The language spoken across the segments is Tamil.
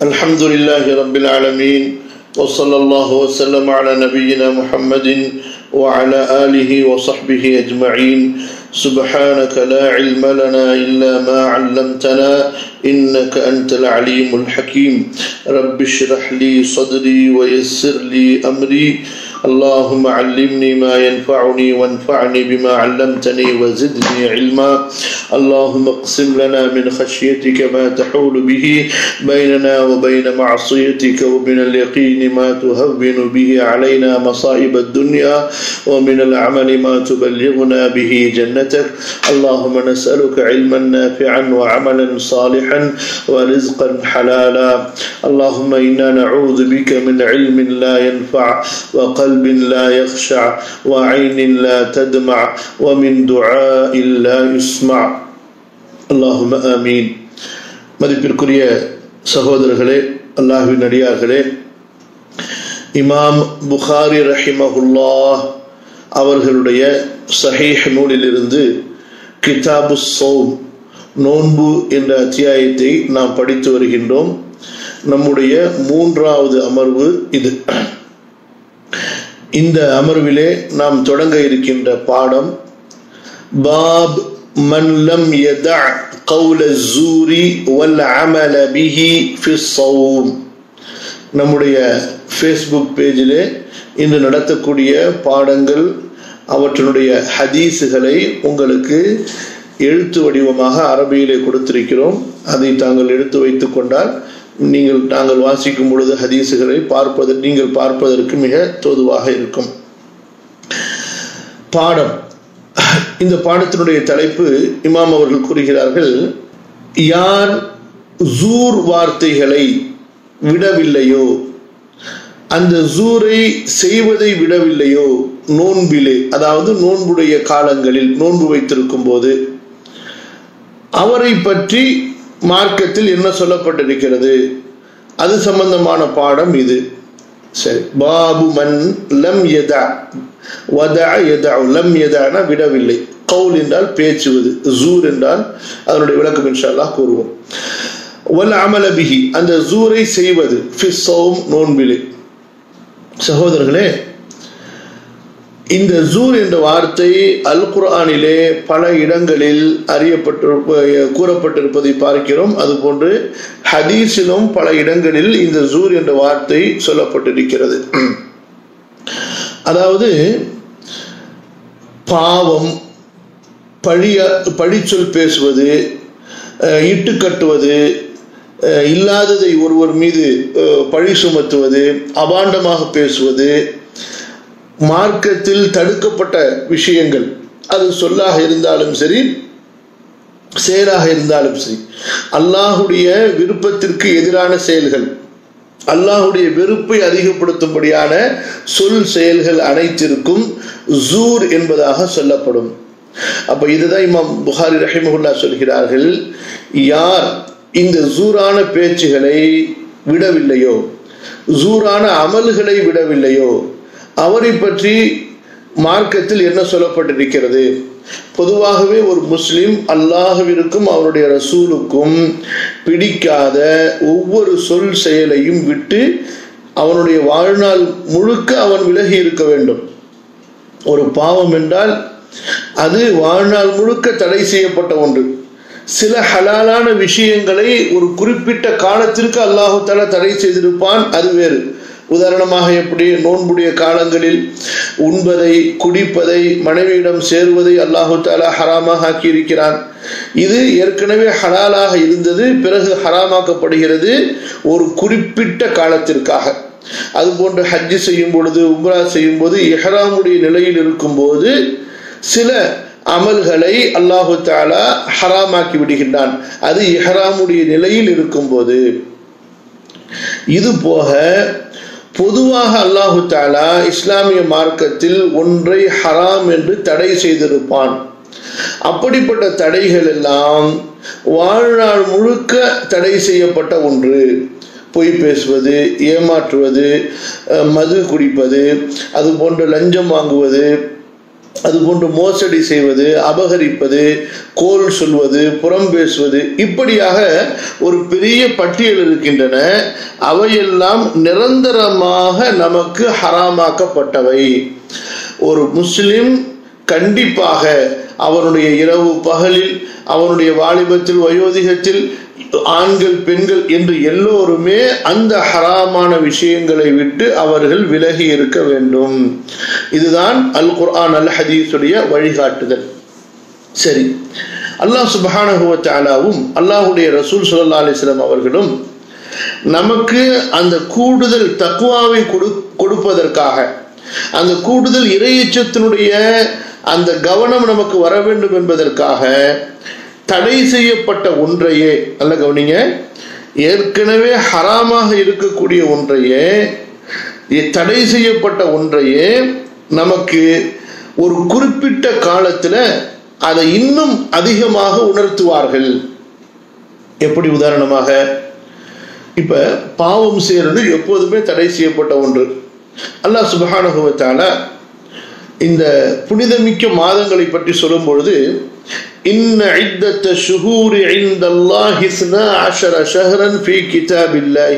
الحمد لله رب العالمين وصلى الله وسلم على نبينا محمد وعلى آله وصحبه أجمعين سبحانك لا علم لنا إلا ما علمتنا إنك أنت العليم الحكيم رب اشرح لي صدري ويسر لي أمري اللهم علمني ما ينفعني وانفعني بما علمتني وزدني علما اللهم اقسم لنا من خشيتك ما تحول به بيننا وبين معصيتك ومن اليقين ما تهون به علينا مصائب الدنيا ومن العمل ما تبلغنا به جنتك اللهم نسألك علما نافعا وعملا صالحا ورزقا حلالا اللهم إنا نعوذ بك من علم لا ينفع وقلب لا يخشع وعين لا تدمع ومن دعاء لا يسمع اللهم آمين மதிப்பிற்குரிய சகோதரர்களே அல்லாஹ்வின் அடியார்களே இமாம் புகாரி ரஹிமஹுல்லா அவர்களுடைய சஹீஹ் நூலிலிருந்து கிதாபு சௌம் நோன்பு என்ற அத்தியாயத்தை நாம் படித்து வருகின்றோம் நம்முடைய மூன்றாவது அமர்வு இது இந்த அமர்விலே நாம் தொடங்க இருக்கின்ற பாடம் பாப் மன் லம் யதா قول الزور والعمل به في الصوم நம்முடைய ஃபேஸ்புக் பேஜிலே இன்று நடத்தக்கூடிய பாடங்கள் அவற்றினுடைய ஹதீஸுகளை உங்களுக்கு எழுத்து வடிவமாக அரபியிலே கொடுத்திருக்கிறோம் அதை தாங்கள் எடுத்து வைத்து கொண்டால் நீங்கள் நாங்கள் வாசிக்கும் பொழுது ஹதீஸுகளை பார்ப்பது நீங்கள் பார்ப்பதற்கு மிக தோதுவாக இருக்கும் பாடம் இந்த பாடத்தினுடைய தலைப்பு இமாம் அவர்கள் கூறுகிறார்கள் யார் ஜூர் வார்த்தைகளை விடவில்லையோ அந்த ஜூரை செய்வதை விடவில்லையோ நோன்பிலே அதாவது நோன்புடைய காலங்களில் நோன்பு வைத்திருக்கும் போது அவரை பற்றி மார்க்கத்தில் என்ன சொல்லப்பட்டிருக்கிறது அது சம்பந்தமான பாடம் இது சரி பாபு மன் லம் எதா வதா எதா லம் எதான விடவில்லை கவுல் என்றால் பேச்சுவது ஜூர் என்றால் அதனுடைய விளக்கம் இன்ஷால்லா கூறுவோம் வல் அமலபிஹி அந்த ஜூரை செய்வது ஃபிஸ்ஸவும் நோன்பிலே சகோதரர்களே இந்த ஜூர் என்ற வார்த்தை அல் குர்ஆனிலே பல இடங்களில் அறியப்பட்டிருப்ப கூறப்பட்டிருப்பதை பார்க்கிறோம் அதுபோன்று ஹதீஸிலும் பல இடங்களில் இந்த ஜூர் என்ற வார்த்தை சொல்லப்பட்டிருக்கிறது அதாவது பாவம் பழிய பழிச்சொல் பேசுவது இட்டு கட்டுவது இல்லாததை ஒருவர் மீது பழி சுமத்துவது அபாண்டமாக பேசுவது மார்க்கத்தில் தடுக்கப்பட்ட விஷயங்கள் அது சொல்லாக இருந்தாலும் சரி செயலாக இருந்தாலும் சரி அல்லாஹுடைய விருப்பத்திற்கு எதிரான செயல்கள் அல்லாஹுடைய வெறுப்பை அதிகப்படுத்தும்படியான சொல் செயல்கள் அனைத்திற்கும் ஜூர் என்பதாக சொல்லப்படும் அப்ப இதுதான் இமாம் புகாரி ரஹிமகுல்லா சொல்கிறார்கள் யார் இந்த ஜூரான பேச்சுகளை விடவில்லையோ ஜூரான அமல்களை விடவில்லையோ அவரை பற்றி மார்க்கத்தில் என்ன சொல்லப்பட்டிருக்கிறது பொதுவாகவே ஒரு முஸ்லிம் அல்லாஹுவிற்கும் அவருடைய ரசூலுக்கும் பிடிக்காத ஒவ்வொரு சொல் செயலையும் விட்டு அவனுடைய வாழ்நாள் முழுக்க அவன் விலகி இருக்க வேண்டும் ஒரு பாவம் என்றால் அது வாழ்நாள் முழுக்க தடை செய்யப்பட்ட ஒன்று சில ஹலாலான விஷயங்களை ஒரு குறிப்பிட்ட காலத்திற்கு அல்லாஹு தாலா தடை செய்திருப்பான் அது வேறு உதாரணமாக எப்படி நோன்புடைய காலங்களில் உண்பதை குடிப்பதை மனைவியிடம் சேருவதை அல்லாஹு தாலா ஹராமாக ஆக்கியிருக்கிறான் இது ஏற்கனவே ஹலாலாக இருந்தது பிறகு ஹராமாக்கப்படுகிறது ஒரு குறிப்பிட்ட காலத்திற்காக அதுபோன்று ஹஜ்ஜு செய்யும் பொழுது உம்ரா செய்யும் போது எஹராமுடைய நிலையில் இருக்கும்போது சில அமல்களை அல்லாஹு தாலா ஹராமாக்கி விடுகின்றான் அது இஹராமுடைய நிலையில் இருக்கும்போது இது போக பொதுவாக அல்லாஹு தாலா இஸ்லாமிய மார்க்கத்தில் ஒன்றை ஹராம் என்று தடை செய்திருப்பான் அப்படிப்பட்ட தடைகள் எல்லாம் வாழ்நாள் முழுக்க தடை செய்யப்பட்ட ஒன்று பொய் பேசுவது ஏமாற்றுவது மது குடிப்பது அது போன்ற லஞ்சம் வாங்குவது அதுபோன்று மோசடி செய்வது அபகரிப்பது கோல் சொல்வது புறம் பேசுவது இப்படியாக ஒரு பெரிய பட்டியல் இருக்கின்றன அவையெல்லாம் நிரந்தரமாக நமக்கு ஹராமாக்கப்பட்டவை ஒரு முஸ்லிம் கண்டிப்பாக அவனுடைய இரவு பகலில் அவனுடைய வாலிபத்தில் வயோதிகத்தில் ஆண்கள் பெண்கள் என்று எல்லோருமே அந்த ஹராமான விஷயங்களை விட்டு அவர்கள் விலகி இருக்க வேண்டும் இதுதான் அல் குர்ஆன் அல் ஹதீஸுடைய வழிகாட்டுதல் சரி அல்லாஹ் சுபஹானஹுவத்தாலாவும் அல்லாஹுடைய ரசூல் சுல்லா அலிஸ்லாம் அவர்களும் நமக்கு அந்த கூடுதல் தக்குவாவை கொடு கொடுப்பதற்காக அந்த கூடுதல் இறையச்சத்தினுடைய அந்த கவனம் நமக்கு வர வேண்டும் என்பதற்காக தடை செய்யப்பட்ட ஒன்றையே நல்ல கவனிங்க ஏற்கனவே ஹராமாக இருக்கக்கூடிய ஒன்றையே தடை செய்யப்பட்ட ஒன்றையே நமக்கு ஒரு குறிப்பிட்ட காலத்தில் அதை இன்னும் அதிகமாக உணர்த்துவார்கள் எப்படி உதாரணமாக இப்ப பாவம் செய்யறது எப்போதுமே தடை செய்யப்பட்ட ஒன்று அல்லாஹ் சுபஹானுபவத்தால இந்த புனிதமிக்க மாதங்களை பற்றி சொல்லும் பொழுது إن عدة الشهور عند الله اثنا عشر شهرا في كتاب الله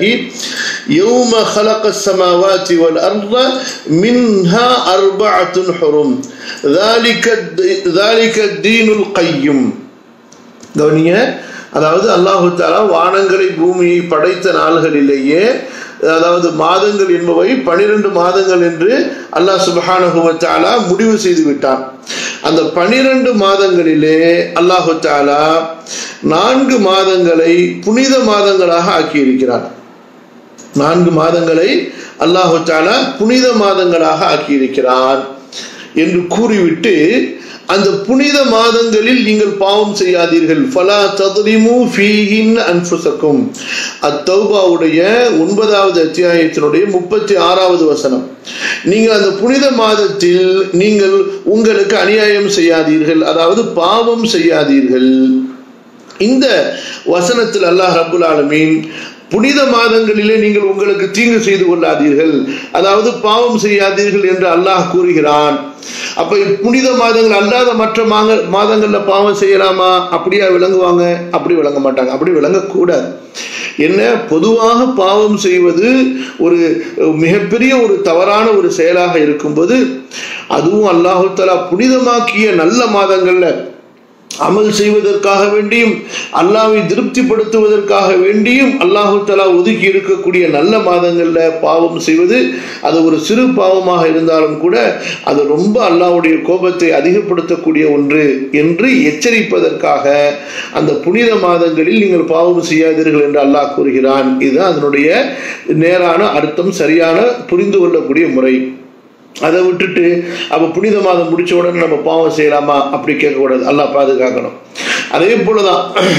يوم خلق السماوات والأرض منها أربعة حرم ذلك ذلك الدين القيم கவனிங்க அதாவது அல்லாஹு தாலா வானங்களை பூமியை படைத்த நாள்களிலேயே அதாவது மாதங்கள் என்பவை பனிரெண்டு மாதங்கள் என்று அல்லாஹ் சுபஹானஹுவத்தாலா முடிவு செய்து விட்டான் அந்த பனிரெண்டு மாதங்களிலே அல்லாஹு தாலா நான்கு மாதங்களை புனித மாதங்களாக ஆக்கியிருக்கிறான் நான்கு மாதங்களை அல்லாஹு தாலா புனித மாதங்களாக ஆக்கியிருக்கிறான் என்று கூறிவிட்டு அந்த புனித மாதங்களில் நீங்கள் பாவம் செய்யாதீர்கள் ஃபலா ததுரிமு ஃபீஹின் அன்புசக்கும் அத்தௌபாவுடைய ஒன்பதாவது அத்தியாயத்தினுடைய முப்பத்தி ஆறாவது வசனம் நீங்கள் அந்த புனித மாதத்தில் நீங்கள் உங்களுக்கு அநியாயம் செய்யாதீர்கள் அதாவது பாவம் செய்யாதீர்கள் இந்த வசனத்தில் அல்லாஹ் ரபுல் ஆலமீன் புனித மாதங்களிலே நீங்கள் உங்களுக்கு தீங்கு செய்து கொள்ளாதீர்கள் அதாவது பாவம் செய்யாதீர்கள் என்று அல்லாஹ் கூறுகிறான் அப்ப புனித மாதங்கள் அல்லாத மற்ற மாங்க மாதங்கள்ல பாவம் செய்யலாமா அப்படியா விளங்குவாங்க அப்படி விளங்க மாட்டாங்க அப்படி விளங்கக்கூடாது என்ன பொதுவாக பாவம் செய்வது ஒரு மிகப்பெரிய ஒரு தவறான ஒரு செயலாக இருக்கும்போது அதுவும் அல்லாஹு தலா புனிதமாக்கிய நல்ல மாதங்கள்ல அமல் செய்வதற்காக வேண்டியும் அல்லாவை திருப்திப்படுத்துவதற்காக வேண்டியும் அல்லாஹு தலா ஒதுக்கி இருக்கக்கூடிய நல்ல மாதங்கள்ல பாவம் செய்வது அது ஒரு சிறு பாவமாக இருந்தாலும் கூட அது ரொம்ப அல்லாவுடைய கோபத்தை அதிகப்படுத்தக்கூடிய ஒன்று என்று எச்சரிப்பதற்காக அந்த புனித மாதங்களில் நீங்கள் பாவம் செய்யாதீர்கள் என்று அல்லாஹ் கூறுகிறான் இது அதனுடைய நேரான அர்த்தம் சரியான புரிந்து கொள்ளக்கூடிய முறை அதை விட்டுட்டு அப்போ புனித மாதம் முடிச்ச உடனே நம்ம பாவம் செய்யலாமா அப்படி கேட்கக்கூடாது அல்லா பாதுகாக்கணும் அதே போலதான்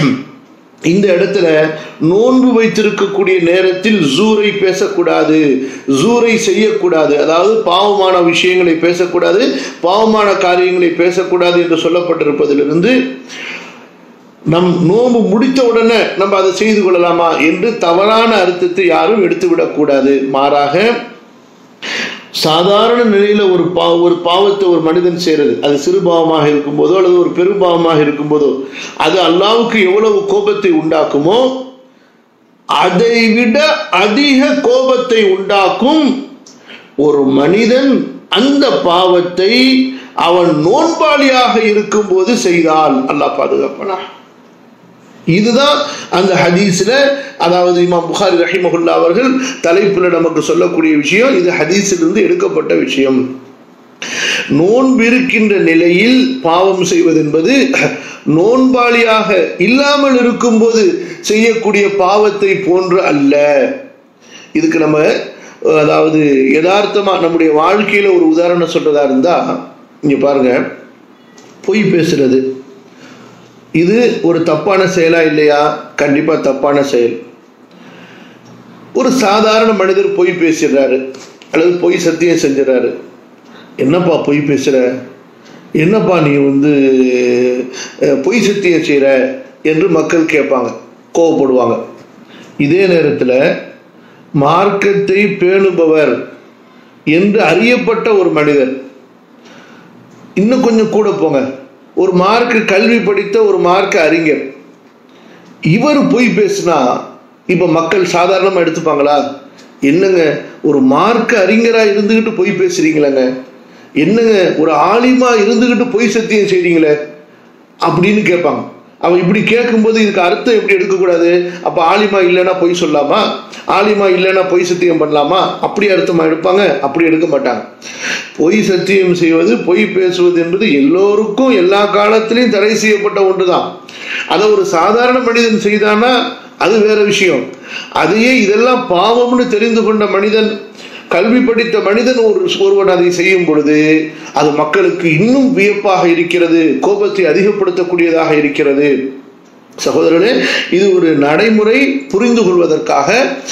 இந்த இடத்துல நோன்பு வைத்திருக்கக்கூடிய நேரத்தில் ஜூரை பேசக்கூடாது ஜூரை செய்யக்கூடாது அதாவது பாவமான விஷயங்களை பேசக்கூடாது பாவமான காரியங்களை பேசக்கூடாது என்று சொல்லப்பட்டிருப்பதிலிருந்து நம் நோம்பு முடித்த உடனே நம்ம அதை செய்து கொள்ளலாமா என்று தவறான அர்த்தத்தை யாரும் எடுத்துவிடக்கூடாது மாறாக சாதாரண நிலையில ஒரு பா ஒரு பாவத்தை ஒரு மனிதன் செய்யறது அது சிறு பாவமாக இருக்கும்போதோ அல்லது ஒரு பெரும்பாவமாக இருக்கும்போதோ அது அல்லாவுக்கு எவ்வளவு கோபத்தை உண்டாக்குமோ அதை விட அதிக கோபத்தை உண்டாக்கும் ஒரு மனிதன் அந்த பாவத்தை அவன் நோன்பாளியாக இருக்கும்போது செய்தால் அல்லாஹ் பாதுகாப்பனா இதுதான் அந்த ஹதீஸ்ல அதாவது இமாம் புகாரி ரஹிமஹுல்லா அவர்கள் தலைப்புல நமக்கு சொல்லக்கூடிய விஷயம் இது ஹதீஸிலிருந்து எடுக்கப்பட்ட விஷயம் நோன்பு இருக்கின்ற நிலையில் பாவம் செய்வது என்பது நோன்பாளியாக இல்லாமல் இருக்கும்போது செய்யக்கூடிய பாவத்தை போன்று அல்ல இதுக்கு நம்ம அதாவது யதார்த்தமா நம்முடைய வாழ்க்கையில ஒரு உதாரணம் சொல்றதா இருந்தா இங்க பாருங்க பொய் பேசுறது இது ஒரு தப்பான செயலா இல்லையா கண்டிப்பா தப்பான செயல் ஒரு சாதாரண மனிதர் பொய் பேசிடுறாரு அல்லது பொய் சத்தியம் செஞ்சிடறாரு என்னப்பா பொய் பேசுற என்னப்பா நீ வந்து பொய் சத்தியம் செய்கிற என்று மக்கள் கேட்பாங்க கோவப்படுவாங்க இதே நேரத்தில் மார்க்கத்தை பேணுபவர் என்று அறியப்பட்ட ஒரு மனிதர் இன்னும் கொஞ்சம் கூட போங்க ஒரு மார்க்கு கல்வி படித்த ஒரு மார்க்க அறிஞர் இவர் பொய் பேசுனா இப்ப மக்கள் சாதாரணமா எடுத்துப்பாங்களா என்னங்க ஒரு மார்க்க அறிஞரா இருந்துகிட்டு பொய் பேசுறீங்களேங்க என்னங்க ஒரு ஆலிமா இருந்துகிட்டு பொய் சத்தியம் செய்றீங்களே அப்படின்னு கேட்பாங்க அவன் இப்படி கேட்கும்போது இதுக்கு அர்த்தம் எப்படி எடுக்கக்கூடாது அப்ப ஆலிமா இல்லைன்னா பொய் சொல்லாமா ஆலிமா இல்லைன்னா பொய் சத்தியம் பண்ணலாமா அப்படி அர்த்தமா எடுப்பாங்க அப்படி எடுக்க மாட்டாங்க பொய் சத்தியம் செய்வது பொய் பேசுவது என்பது எல்லோருக்கும் எல்லா காலத்திலையும் தடை செய்யப்பட்ட ஒன்றுதான் அதை ஒரு சாதாரண மனிதன் செய்தானா அது வேற விஷயம் அதையே இதெல்லாம் பாவம்னு தெரிந்து கொண்ட மனிதன் கல்வி படித்த மனிதன் ஒரு ஒருவன் அதை செய்யும் பொழுது அது மக்களுக்கு இன்னும் வியப்பாக இருக்கிறது கோபத்தை அதிகப்படுத்தக்கூடியதாக இருக்கிறது சகோதரர்களே இது ஒரு நடைமுறை புரிந்து கொள்வதற்காக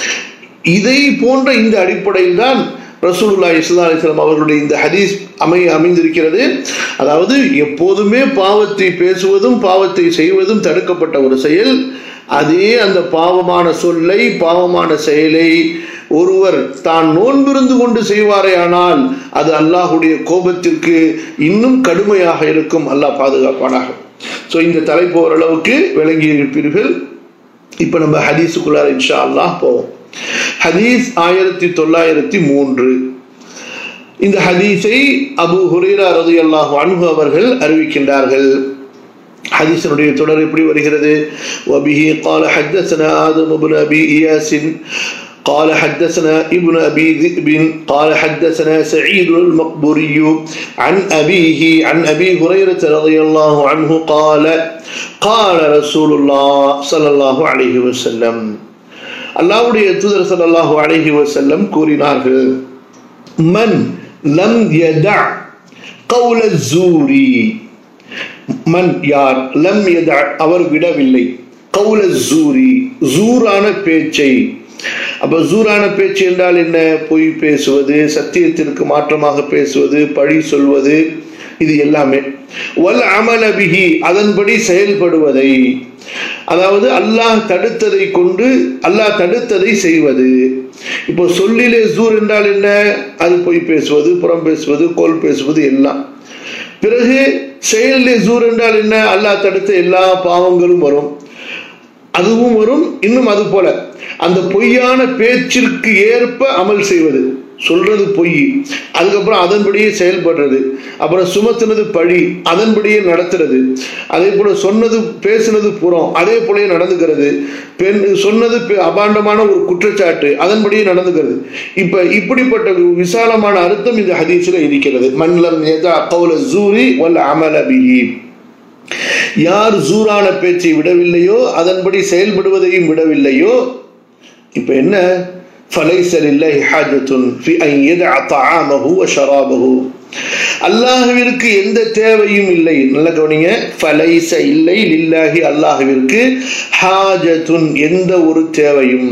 இதை போன்ற இந்த அடிப்படையில் தான் ரசூலுல்லா இஸ்லா அலிஸ்லாம் அவர்களுடைய இந்த ஹதீஸ் அமை அமைந்திருக்கிறது அதாவது எப்போதுமே பாவத்தை பேசுவதும் பாவத்தை செய்வதும் தடுக்கப்பட்ட ஒரு செயல் அதே அந்த பாவமான சொல்லை பாவமான செயலை ஒருவர் தான் நோன்பிருந்து கொண்டு செய்வாரே ஆனால் அது அல்லாஹுடைய கோபத்திற்கு இன்னும் கடுமையாக இருக்கும் அல்லாஹ் பாதுகாப்பானாக ஸோ இந்த தலைப்பு ஓரளவுக்கு விளங்கி இருப்பீர்கள் இப்போ நம்ம ஹதீஸுக்குள்ளார் இன்ஷா அல்லாஹ் போவோம் ஹதீஸ் ஆயிரத்தி தொள்ளாயிரத்தி மூன்று இந்த ஹதீஸை அபு ஹுரேரா ரது அல்லாஹ் அன்பு அவர்கள் அறிவிக்கின்றார்கள் حديثنا தொடர் எப்படி வருகிறது وبه قال حدثنا آدم بن أبي إياس قال حدثنا ابن أبي ذئب قال حدثنا سعيد المقبوري عن أبيه عن أبي هريرة رضي الله عنه قال قال رسول الله صلى الله عليه وسلم அல்லாவுடைய தூதர் சல்லாஹூ அலஹி வசல்லம் கூறினார்கள் மன் லம் யதா கௌல ஜூரி மன் யார் லம் யதா அவர் விடவில்லை கௌல ஜூரி ஜூரான பேச்சை அப்ப ஜூரான பேச்சு என்றால் என்ன பொய் பேசுவது சத்தியத்திற்கு மாற்றமாக பேசுவது பழி சொல்வது இது எல்லாமே வல் அமலபிகி அதன்படி செயல்படுவதை அதாவது அல்லாஹ் தடுத்ததை கொண்டு அல்லாஹ் தடுத்ததை செய்வது இப்போ சொல்லிலே ஜூர் என்றால் என்ன அது பொய் பேசுவது புறம் பேசுவது கோல் பேசுவது எல்லாம் பிறகு செயலிலே ஜூர் என்றால் என்ன அல்லாஹ் தடுத்த எல்லா பாவங்களும் வரும் அதுவும் வரும் இன்னும் அது போல அந்த பொய்யான பேச்சிற்கு ஏற்ப அமல் செய்வது சொல்றது பொய் அதுக்கப்புறம் அதன்படியே செயல்படுறது அப்புறம் சுமத்துனது பழி அதன்படியே நடத்துறது அதே போல சொன்னது பேசுனது புறம் அதே போலயே நடந்துக்கிறது பெண் சொன்னது அபாண்டமான ஒரு குற்றச்சாட்டு அதன்படியே நடந்துக்கிறது இப்ப இப்படிப்பட்ட விசாலமான அர்த்தம் இந்த ஹதீஸ்ல இருக்கிறது மன்லம் எதா கௌல ஜூரி வல் அமல பிஹி யார் ஜூரான பேச்சை விடவில்லையோ அதன்படி செயல்படுவதையும் விடவில்லையோ இப்ப என்ன فليس لله حاجة في أن يدع طعامه وشرابه அல்லாஹுவிற்கு எந்த தேவையும் இல்லை நல்ல கவனிங்க ஃபலைச இல்லை லில்லாஹி அல்லாஹுவிற்கு ஹாஜத்துன் எந்த ஒரு தேவையும்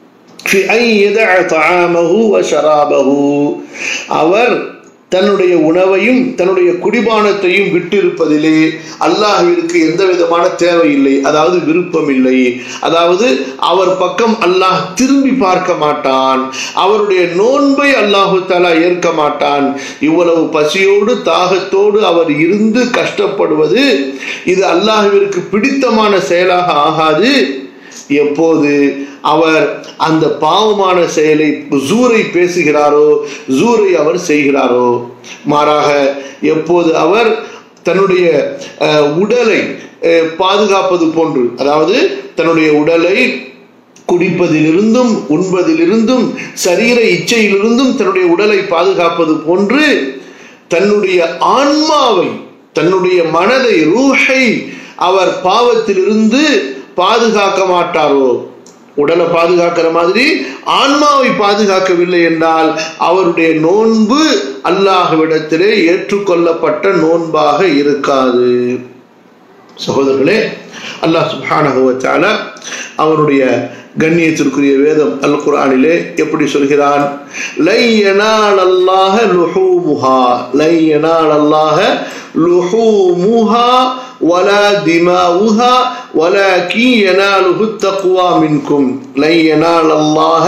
அவர் தன்னுடைய உணவையும் தன்னுடைய குடிபானத்தையும் விட்டிருப்பதிலே அல்லாஹிற்கு எந்த விதமான தேவையில்லை அதாவது விருப்பம் இல்லை அதாவது அவர் பக்கம் அல்லாஹ் திரும்பி பார்க்க மாட்டான் அவருடைய நோன்பை அல்லாஹு தலா ஏற்க மாட்டான் இவ்வளவு பசியோடு தாகத்தோடு அவர் இருந்து கஷ்டப்படுவது இது அல்லாஹுவிற்கு பிடித்தமான செயலாக ஆகாது எப்போது அவர் அந்த பாவமான செயலை ஜூரை பேசுகிறாரோ ஜூரை அவர் செய்கிறாரோ மாறாக எப்போது அவர் தன்னுடைய உடலை பாதுகாப்பது போன்று அதாவது தன்னுடைய உடலை குடிப்பதிலிருந்தும் உண்பதிலிருந்தும் சரீர இச்சையிலிருந்தும் தன்னுடைய உடலை பாதுகாப்பது போன்று தன்னுடைய ஆன்மாவை தன்னுடைய மனதை ரூஹை அவர் பாவத்திலிருந்து பாதுகாக்க மாட்டாரோ உடலை பாதுகாக்கிற மாதிரி ஆன்மாவை பாதுகாக்கவில்லை என்றால் அவருடைய நோன்பு அல்லாஹ்விடத்திலே ஏற்றுக்கொள்ளப்பட்ட நோன்பாக இருக்காது சகோதரர்களே அல்லாஹ் சுபானகுவச்சால அவருடைய கண்ணியத்திற்குரிய வேதம் அல் குரானிலே எப்படி சொல்கிறான் லையனால் அல்லாஹ லுஹூமுஹா லையனால் அல்லாஹ லுஹூமுஹா ولا دماؤها ولكن يناله التقوى منكم لن ينال الله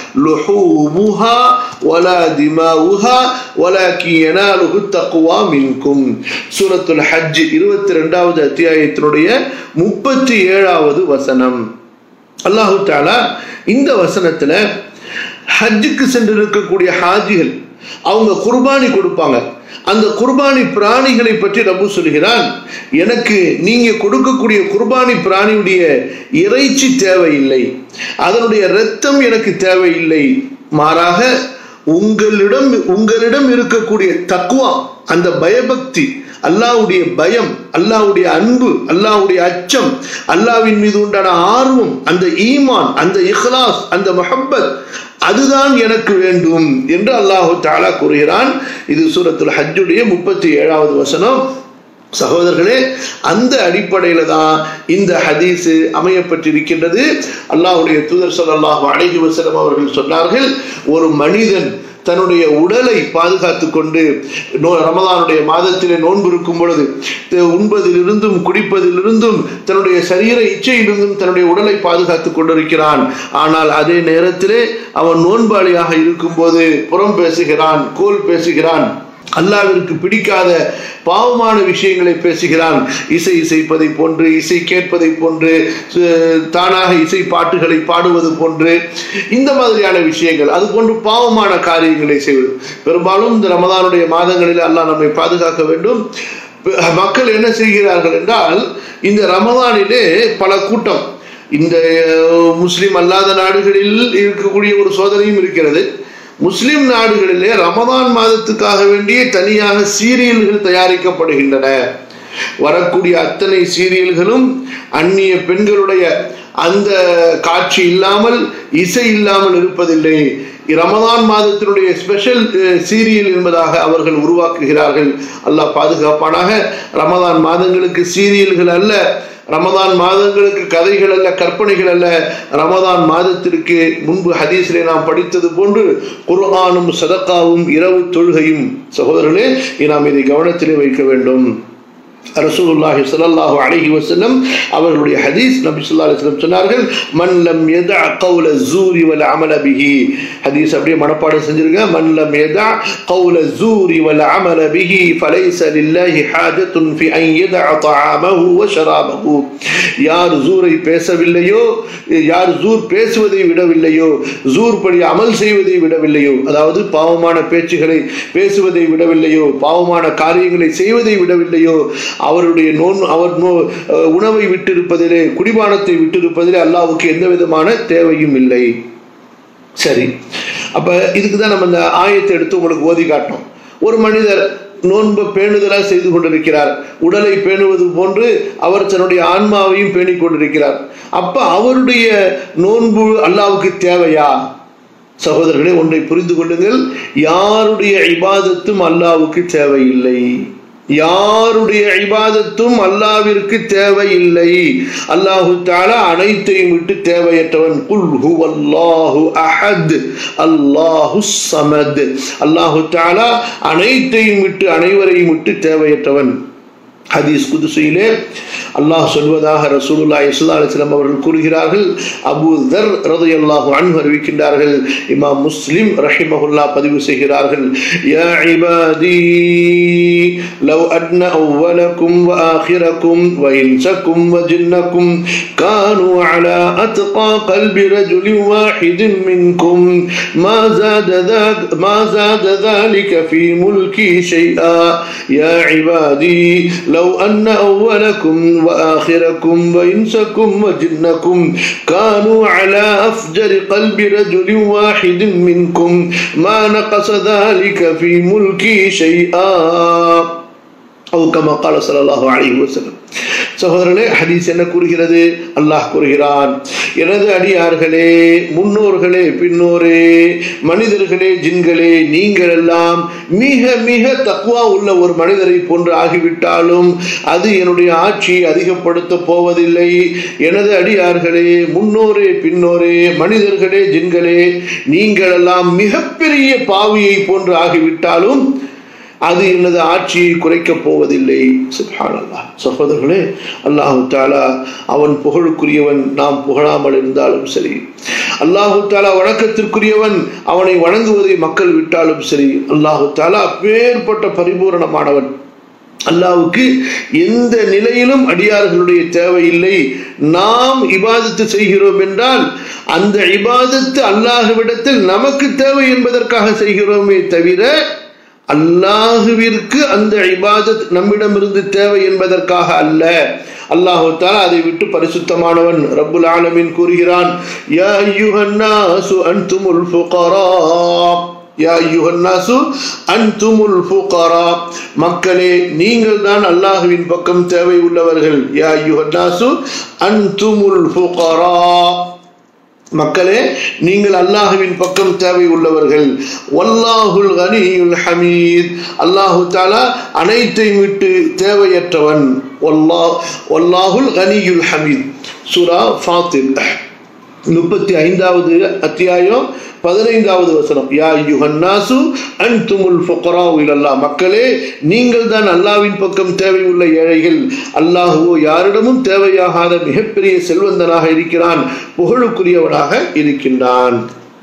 لحومها ولا دماؤها ولكن يناله التقوى منكم சூரத்துல் ஹஜ் இருபத்தி ரெண்டாவது அத்தியாயத்தினுடைய முப்பத்தி ஏழாவது வசனம் அல்லாஹு தாலா இந்த வசனத்துல ஹஜ்ஜுக்கு சென்றிருக்கக்கூடிய ஹாஜிகள் அவங்க குர்பானி கொடுப்பாங்க அந்த குர்பானி பிராணிகளை பற்றி ரப்பு சொல்கிறான் எனக்கு நீங்க கொடுக்கக்கூடிய குர்பானி பிராணியுடைய இறைச்சி தேவையில்லை அதனுடைய இரத்தம் எனக்கு தேவையில்லை மாறாக உங்களிடம் உங்களிடம் இருக்கக்கூடிய தக்குவா அந்த பயபக்தி அல்லாவுடைய பயம் அல்லாவுடைய அன்பு அல்லாவுடைய அச்சம் அல்லாவின் மீது உண்டான ஆர்வம் அந்த ஈமான் அந்த இஹ்லாஸ் அந்த மஹப்பத் அதுதான் எனக்கு வேண்டும் என்று அல்லாஹு தாலா கூறுகிறான் இது சூரத்துல் ஹஜ்ஜுடைய முப்பத்தி ஏழாவது வசனம் சகோதரர்களே அந்த அடிப்படையில தான் இந்த ஹதீஸு அமையப்பட்டிருக்கின்றது அல்லாஹுடைய தூதர் சொல்லாஹு அழகி வசனம் அவர்கள் சொன்னார்கள் ஒரு மனிதன் தன்னுடைய உடலை பாதுகாத்து கொண்டு ரமதானுடைய மாதத்திலே நோன்பு இருக்கும் பொழுது உண்பதிலிருந்தும் குடிப்பதிலிருந்தும் தன்னுடைய சரீர இச்சையிலிருந்தும் தன்னுடைய உடலை பாதுகாத்து கொண்டிருக்கிறான் ஆனால் அதே நேரத்திலே அவன் நோன்பாளியாக இருக்கும் போது புறம் பேசுகிறான் கோல் பேசுகிறான் அல்லாவிற்கு பிடிக்காத பாவமான விஷயங்களை பேசுகிறான் இசை இசைப்பதை போன்று இசை கேட்பதை போன்று தானாக இசை பாட்டுகளை பாடுவது போன்று இந்த மாதிரியான விஷயங்கள் அது போன்று பாவமான காரியங்களை செய்வது பெரும்பாலும் இந்த ரமதானுடைய மாதங்களில் அல்லாஹ் நம்மை பாதுகாக்க வேண்டும் மக்கள் என்ன செய்கிறார்கள் என்றால் இந்த ரமதானிலே பல கூட்டம் இந்த முஸ்லிம் அல்லாத நாடுகளில் இருக்கக்கூடிய ஒரு சோதனையும் இருக்கிறது முஸ்லிம் நாடுகளிலே ரமதான் மாதத்துக்காக வேண்டிய தனியாக சீரியல்கள் தயாரிக்கப்படுகின்றன வரக்கூடிய அத்தனை சீரியல்களும் அந்நிய பெண்களுடைய அந்த காட்சி இல்லாமல் இசை இல்லாமல் இருப்பதில்லை ரமதான் மாதத்தினுடைய ஸ்பெஷல் சீரியல் என்பதாக அவர்கள் உருவாக்குகிறார்கள் அல்லாஹ் பாதுகாப்பானாக ரமதான் மாதங்களுக்கு சீரியல்கள் அல்ல ரமதான் மாதங்களுக்கு கதைகள் அல்ல கற்பனைகள் அல்ல ரமதான் மாதத்திற்கு முன்பு ஹதீஸிலே நாம் படித்தது போன்று குர்ஆனும் சதக்காவும் இரவு தொழுகையும் சகோதரர்களே நாம் இதை கவனத்திலே வைக்க வேண்டும் ரசூலுல்லாஹி ஸல்லல்லாஹு அலைஹி வஸல்லம் அவர்களுடைய ஹதீஸ் நபி ஸல்லல்லாஹு அலைஹி வஸல்லம் சொன்னார்கள் மன் லம் யதா கௌல ஸூரி வல் அமல பிஹி ஹதீஸ் அப்படியே மனப்பாடம் செஞ்சிருங்க மன் லம் யதா கௌல ஸூரி வல் அமல பிஹி ஃபலைஸ லில்லாஹி ஹாஜத்துன் ஃபி அன் யதா தஆமஹு வ ஷராபஹு யார் ஜூரை பேசவில்லையோ யார் ஜூர் பேசுவதை விடவில்லையோ ஜூர் படி அமல் செய்வதை விடவில்லையோ அதாவது பாவமான பேச்சுகளை பேசுவதை விடவில்லையோ பாவமான காரியங்களை செய்வதை விடவில்லையோ அவருடைய நோன் அவர் நோ உணவை விட்டிருப்பதிலே குடிபானத்தை விட்டிருப்பதிலே அல்லாவுக்கு எந்த விதமான தேவையும் இல்லை சரி அப்ப இதுக்கு தான் நம்ம இந்த ஆயத்தை எடுத்து உங்களுக்கு ஓதி காட்டோம் ஒரு மனிதர் நோன்பு பேணுதலாக செய்து கொண்டிருக்கிறார் உடலை பேணுவது போன்று அவர் தன்னுடைய ஆன்மாவையும் பேணிக் கொண்டிருக்கிறார் அப்ப அவருடைய நோன்பு அல்லாவுக்கு தேவையா சகோதரர்களே ஒன்றை புரிந்து கொள்ளுங்கள் யாருடைய இபாதத்தும் அல்லாவுக்கு தேவையில்லை யாருடைய இபாதத்தும் அல்லாவிற்கு தேவையில்லை அல்லாஹு தாலா அனைத்தையும் விட்டு தேவையற்றவன் குல் ஹுவல்லாஹு அஹத் அல்லாஹு சமத் அல்லாஹு தாலா அனைத்தையும் விட்டு அனைவரையும் விட்டு தேவையற்றவன் ஹதீஸ் குதுசையிலே அல்லாஹ் சொல்வதாக ரசூலுல்லா இஸ்லா அலிஸ்லாம் அவர்கள் கூறுகிறார்கள் அபு தர் ரதையல்லாஹு அன்ஹு அறிவிக்கின்றார்கள் இமாம் முஸ்லிம் ரஹிமஹுல்லா பதிவு செய்கிறார்கள் யா இபாதி லவ் அட்ன அவ்வலக்கும் وآخركم وإنسكم وجنكم كانوا على أتقى قلب رجل واحد منكم ما زاد ذاك ما زاد ذلك في ملكي شيئا يا عبادي لو أن أولكم وآخركم وإنسكم وجنكم كانوا على أفجر قلب رجل واحد منكم ما نقص ذلك في ملكي شيئا أو كما قال صلى الله عليه وسلم சகோதரர்களே ஹதீஸ் என்ன கூறுகிறது அல்லாஹ் கூறுகிறான் எனது அடியார்களே முன்னோர்களே பின்னோரே மனிதர்களே ஜின்களே நீங்கள் எல்லாம் மிக மிக தக்குவா உள்ள ஒரு மனிதரை போன்று ஆகிவிட்டாலும் அது என்னுடைய ஆட்சியை அதிகப்படுத்த போவதில்லை எனது அடியார்களே முன்னோரே பின்னோரே மனிதர்களே ஜின்களே நீங்கள் எல்லாம் மிகப்பெரிய பாவியை போன்று ஆகிவிட்டாலும் அது எனது ஆட்சியை குறைக்கப் போவதில்லை சுப்ஹானல்லாஹ் சகோதரர்களே அல்லாஹு தாலா அவன் புகழுக்குரியவன் நாம் புகழாமல் இருந்தாலும் சரி அல்லாஹு தாலா வணக்கத்திற்குரியவன் அவனை வணங்குவதை மக்கள் விட்டாலும் சரி அல்லாஹு தாலா அப்பேற்பட்ட பரிபூரணமானவன் அல்லாவுக்கு எந்த நிலையிலும் அடியார்களுடைய தேவையில்லை நாம் இபாதத்து செய்கிறோம் என்றால் அந்த இபாதத்து அல்லாஹுவிடத்தில் நமக்கு தேவை என்பதற்காக செய்கிறோமே தவிர அல்லாஹுவிற்கு அந்த இபாதத் நம்மிடமிருந்து தேவை என்பதற்காக அல்ல அல்லாஹு தாலா அதை விட்டு பரிசுத்தமானவன் ரப்புல் ஆலமின் கூறுகிறான் யா அய்யுஹன்னாசு அன்துமுல் ஃபுகரா யா அய்யுஹன்னாசு அன்துமுல் ஃபுகரா மக்களே நீங்கள் தான் அல்லாஹுவின் பக்கம் தேவை உள்ளவர்கள் யா அய்யுஹன்னாசு அன்துமுல் ஃபுகரா மக்களே நீங்கள் அல்லாஹுவின் பக்கம் தேவை உள்ளவர்கள் வல்லாஹுல் கனியுல் ஹமீத் அல்லாஹு தாலா அனைத்தையும் விட்டு தேவையற்றவன் வல்லாஹுல் கனியுல் ஹமீத் சுரா ஃபாத்திர் முப்பத்தி ஐந்தாவது அத்தியாயம் பதினைந்தாவது வசனம் யா யுஹன்னாசு அன்துமுல் ஃபுகரா இலல்லா மக்களே நீங்கள் தான் அல்லாவின் பக்கம் தேவையுள்ள ஏழைகள் அல்லாஹுவோ யாரிடமும் தேவையாகாத மிகப்பெரிய செல்வந்தனாக இருக்கிறான் புகழுக்குரியவனாக இருக்கின்றான்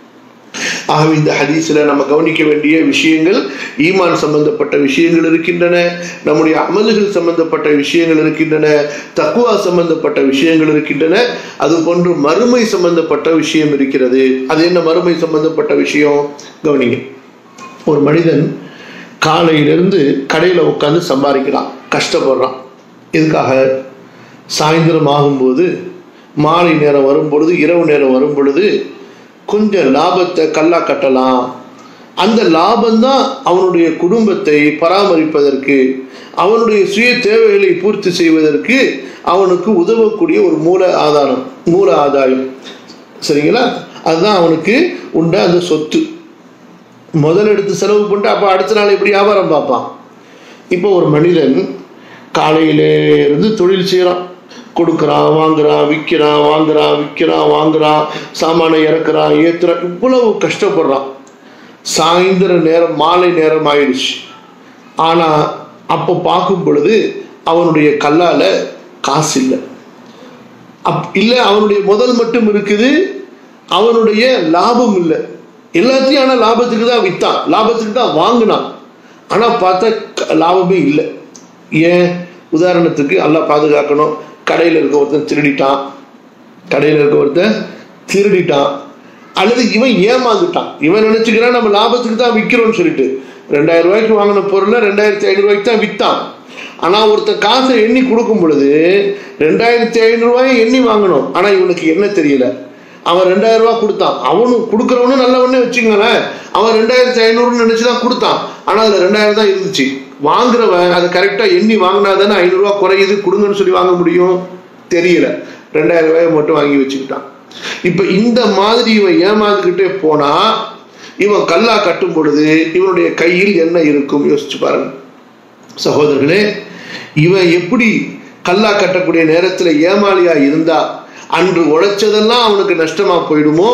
ஆகவே இந்த ஹதீஸில் நம்ம கவனிக்க வேண்டிய விஷயங்கள் ஈமான் சம்பந்தப்பட்ட விஷயங்கள் இருக்கின்றன நம்முடைய அமல்கள் சம்பந்தப்பட்ட விஷயங்கள் இருக்கின்றன தக்குவா சம்பந்தப்பட்ட விஷயங்கள் இருக்கின்றன அது போன்று மறுமை சம்பந்தப்பட்ட விஷயம் இருக்கிறது அது என்ன மறுமை சம்பந்தப்பட்ட விஷயம் கவனிங்க ஒரு மனிதன் காலையிலிருந்து கடையில் உட்காந்து சம்பாதிக்கிறான் கஷ்டப்படுறான் இதுக்காக சாயந்தரம் ஆகும்போது மாலை நேரம் வரும் பொழுது இரவு நேரம் வரும் பொழுது கொஞ்சம் லாபத்தை கல்லா கட்டலாம் அந்த லாபம்தான் அவனுடைய குடும்பத்தை பராமரிப்பதற்கு அவனுடைய சுய தேவைகளை பூர்த்தி செய்வதற்கு அவனுக்கு உதவக்கூடிய ஒரு மூல ஆதாரம் மூல ஆதாயம் சரிங்களா அதுதான் அவனுக்கு உண்ட அந்த சொத்து முதல் எடுத்து செலவு பண்ணிட்டு அப்போ அடுத்த நாள் எப்படி வியாபாரம் பார்ப்பான் இப்போ ஒரு மனிதன் காலையிலே இருந்து தொழில் செய்கிறான் கொடுக்குறான் வாங்குறான் விற்கிறான் வாங்குறான் விற்கிறான் வாங்குறான் சாமானை இறக்குறான் ஏற்றுறான் இவ்வளவு கஷ்டப்படுறான் சாயந்தர நேரம் மாலை நேரம் ஆயிடுச்சு ஆனால் அப்போ பார்க்கும் பொழுது அவனுடைய கல்லால் காசு இல்லை அப் இல்லை அவனுடைய முதல் மட்டும் இருக்குது அவனுடைய லாபம் இல்லை எல்லாத்தையும் ஆனால் லாபத்துக்கு தான் விற்றான் லாபத்துக்கு தான் வாங்கினான் ஆனால் பார்த்தா லாபமே இல்லை ஏன் உதாரணத்துக்கு எல்லாம் பாதுகாக்கணும் கடையில் இருக்க ஒருத்தன் திருடிட்டான் கடையில் இருக்க ஒருத்தன் திருடிட்டான் அல்லது இவன் ஏமாந்துட்டான் இவன் நினைச்சுக்கிறான் நம்ம லாபத்துக்கு தான் விற்கிறோம்னு சொல்லிட்டு ரெண்டாயிரம் ரூபாய்க்கு வாங்கின பொருளை ரெண்டாயிரத்தி ஐநூறு ரூபாய்க்கு தான் விற்றான் ஆனால் ஒருத்தர் காசை எண்ணி கொடுக்கும் பொழுது ரெண்டாயிரத்தி ஐநூறு ரூபாயை எண்ணி வாங்கணும் ஆனால் இவனுக்கு என்ன தெரியல அவன் ரெண்டாயிரம் ரூபாய் கொடுத்தான் அவனும் கொடுக்குறவனும் நல்லவனே வச்சுங்களேன் அவன் ரெண்டாயிரத்தி ஐநூறுன்னு நினைச்சு தான் கொடுத்தான் ஆனால் அதில் ரெண்டாயிரம் தான் இருந்துச்சு வாங்குறவன் அதை கரெக்டாக எண்ணி வாங்கினா தானே ஐநூறுரூவா குறையுது கொடுங்கன்னு சொல்லி வாங்க முடியும் தெரியல ரெண்டாயிரம் ரூபாயை மட்டும் வாங்கி வச்சுக்கிட்டான் இப்போ இந்த மாதிரி இவன் ஏமாந்துக்கிட்டே போனா இவன் கல்லா கட்டும் பொழுது இவனுடைய கையில் என்ன இருக்கும் யோசிச்சு பாருங்க சகோதரர்களே இவன் எப்படி கல்லா கட்டக்கூடிய நேரத்தில் ஏமாளியா இருந்தா அன்று உழைச்சதெல்லாம் அவனுக்கு நஷ்டமா போயிடுமோ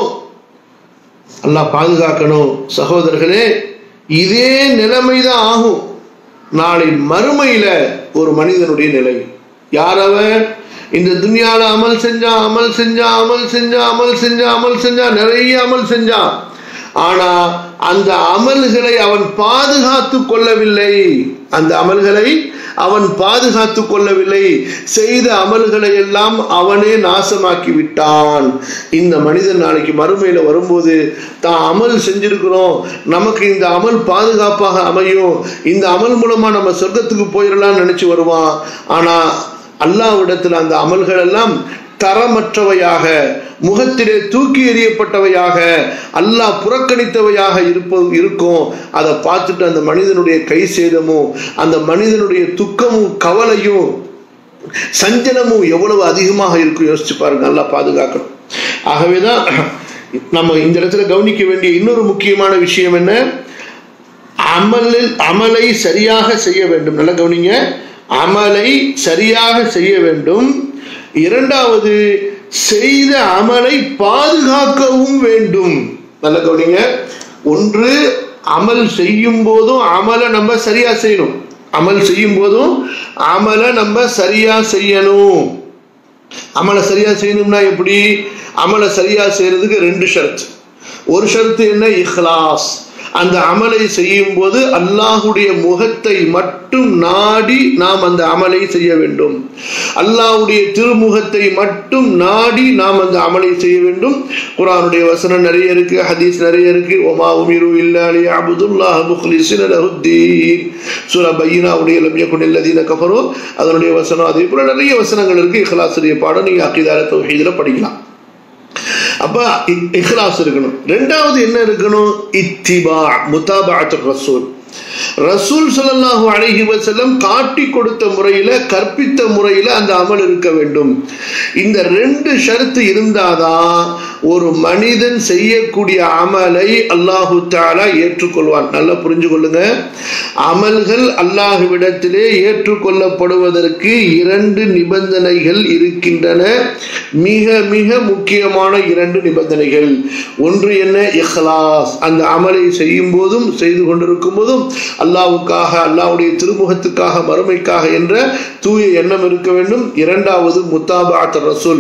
அல்லாஹ் பாதுகாக்கணும் சகோதரர்களே இதே நிலைமைதான் ஆகும் நாளை மறுமையில ஒரு மனிதனுடைய நிலை யார் அவன் இந்த துனியால அமல் செஞ்சான் அமல் செஞ்சான் அமல் செஞ்சான் அமல் செஞ்சான் அமல் செஞ்சான் நிறைய அமல் செஞ்சான் ஆனா அந்த அமல்களை அவன் பாதுகாத்து கொள்ளவில்லை அந்த அமல்களை அவன் பாதுகாத்து கொள்ளவில்லை செய்த அமல்களை எல்லாம் அவனே நாசமாக்கி விட்டான் இந்த மனிதன் நாளைக்கு மறுமையில வரும்போது தான் அமல் செஞ்சிருக்கிறோம் நமக்கு இந்த அமல் பாதுகாப்பாக அமையும் இந்த அமல் மூலமா நம்ம சொர்க்கத்துக்கு போயிடலாம்னு நினைச்சு வருவான் ஆனா அல்லாவிடத்தில் அந்த அமல்கள் எல்லாம் தரமற்றவையாக முகத்திலே தூக்கி எறியப்பட்டவையாக அல்லாஹ் புறக்கணித்தவையாக இருப்ப இருக்கும் அதை பார்த்துட்டு அந்த மனிதனுடைய கை சேதமும் அந்த மனிதனுடைய துக்கமும் கவலையும் சஞ்சலமும் எவ்வளவு அதிகமாக இருக்கும் யோசிச்சு பாருங்க நல்லா பாதுகாக்கணும் ஆகவேதான் நம்ம இந்த இடத்துல கவனிக்க வேண்டிய இன்னொரு முக்கியமான விஷயம் என்ன அமலில் அமலை சரியாக செய்ய வேண்டும் நல்லா கவனிங்க அமலை சரியாக செய்ய வேண்டும் இரண்டாவது செய்த அமலை பாதுகாக்கவும் வேண்டும் நல்ல கவனிங்க ஒன்று அமல் செய்யும் போதும் அமலை நம்ம சரியா செய்யணும் அமல் செய்யும் போதும் அமலை நம்ம சரியா செய்யணும் அமலை சரியா செய்யணும்னா எப்படி அமலை சரியா செய்யறதுக்கு ரெண்டு ஷரத் ஒரு ஷரத்து என்ன இஹ்லாஸ் அந்த அமலை செய்யும் போது அல்லாஹுடைய முகத்தை மட்டும் நாடி நாம் அந்த அமலை செய்ய வேண்டும் அல்லாஹுடைய திருமுகத்தை மட்டும் நாடி நாம் அந்த அமலை செய்ய வேண்டும் குரானுடைய வசனம் நிறைய இருக்கு ஹதீஸ் நிறைய இருக்கு ஒமா உமிரு இல்லாலி அபுதுல்லாஹ் முஹ்லிசின் லஹுத்தீன் சூரா பையினாவுடைய லம்ய குனில்லதீன கஃபரோ அதனுடைய வசனம் அதே போல நிறைய வசனங்கள் இருக்கு இஹ்லாசுடைய பாடம் நீங்க அகிதார தௌஹீதுல படிக்கலாம் அப்ப இஹ்லாஸ் இருக்கணும் ரெண்டாவது என்ன இருக்கணும் இத்திபா முத்தாபாத்து ரசூல் ரசூல் சல்லாஹூ அழகி வசல்லம் காட்டி கொடுத்த முறையில கற்பித்த முறையில அந்த அமல் இருக்க வேண்டும் இந்த ரெண்டு ஷரத்து இருந்தாதான் ஒரு மனிதன் செய்யக்கூடிய அமலை அல்லாஹு தாலா ஏற்றுக்கொள்வான் நல்லா புரிஞ்சு கொள்ளுங்க அமல்கள் அல்லாஹுவிடத்திலே ஏற்றுக்கொள்ளப்படுவதற்கு இரண்டு நிபந்தனைகள் இருக்கின்றன மிக மிக முக்கியமான இரண்டு நிபந்தனைகள் ஒன்று என்ன இஹ்லாஸ் அந்த அமலை செய்யும் போதும் செய்து கொண்டிருக்கும் போதும் அல்லாவுக்காக அல்லாவுடைய திருமுகத்துக்காக மறுமைக்காக என்ற தூய எண்ணம் இருக்க வேண்டும் இரண்டாவது முத்தாபாத் ரசூல்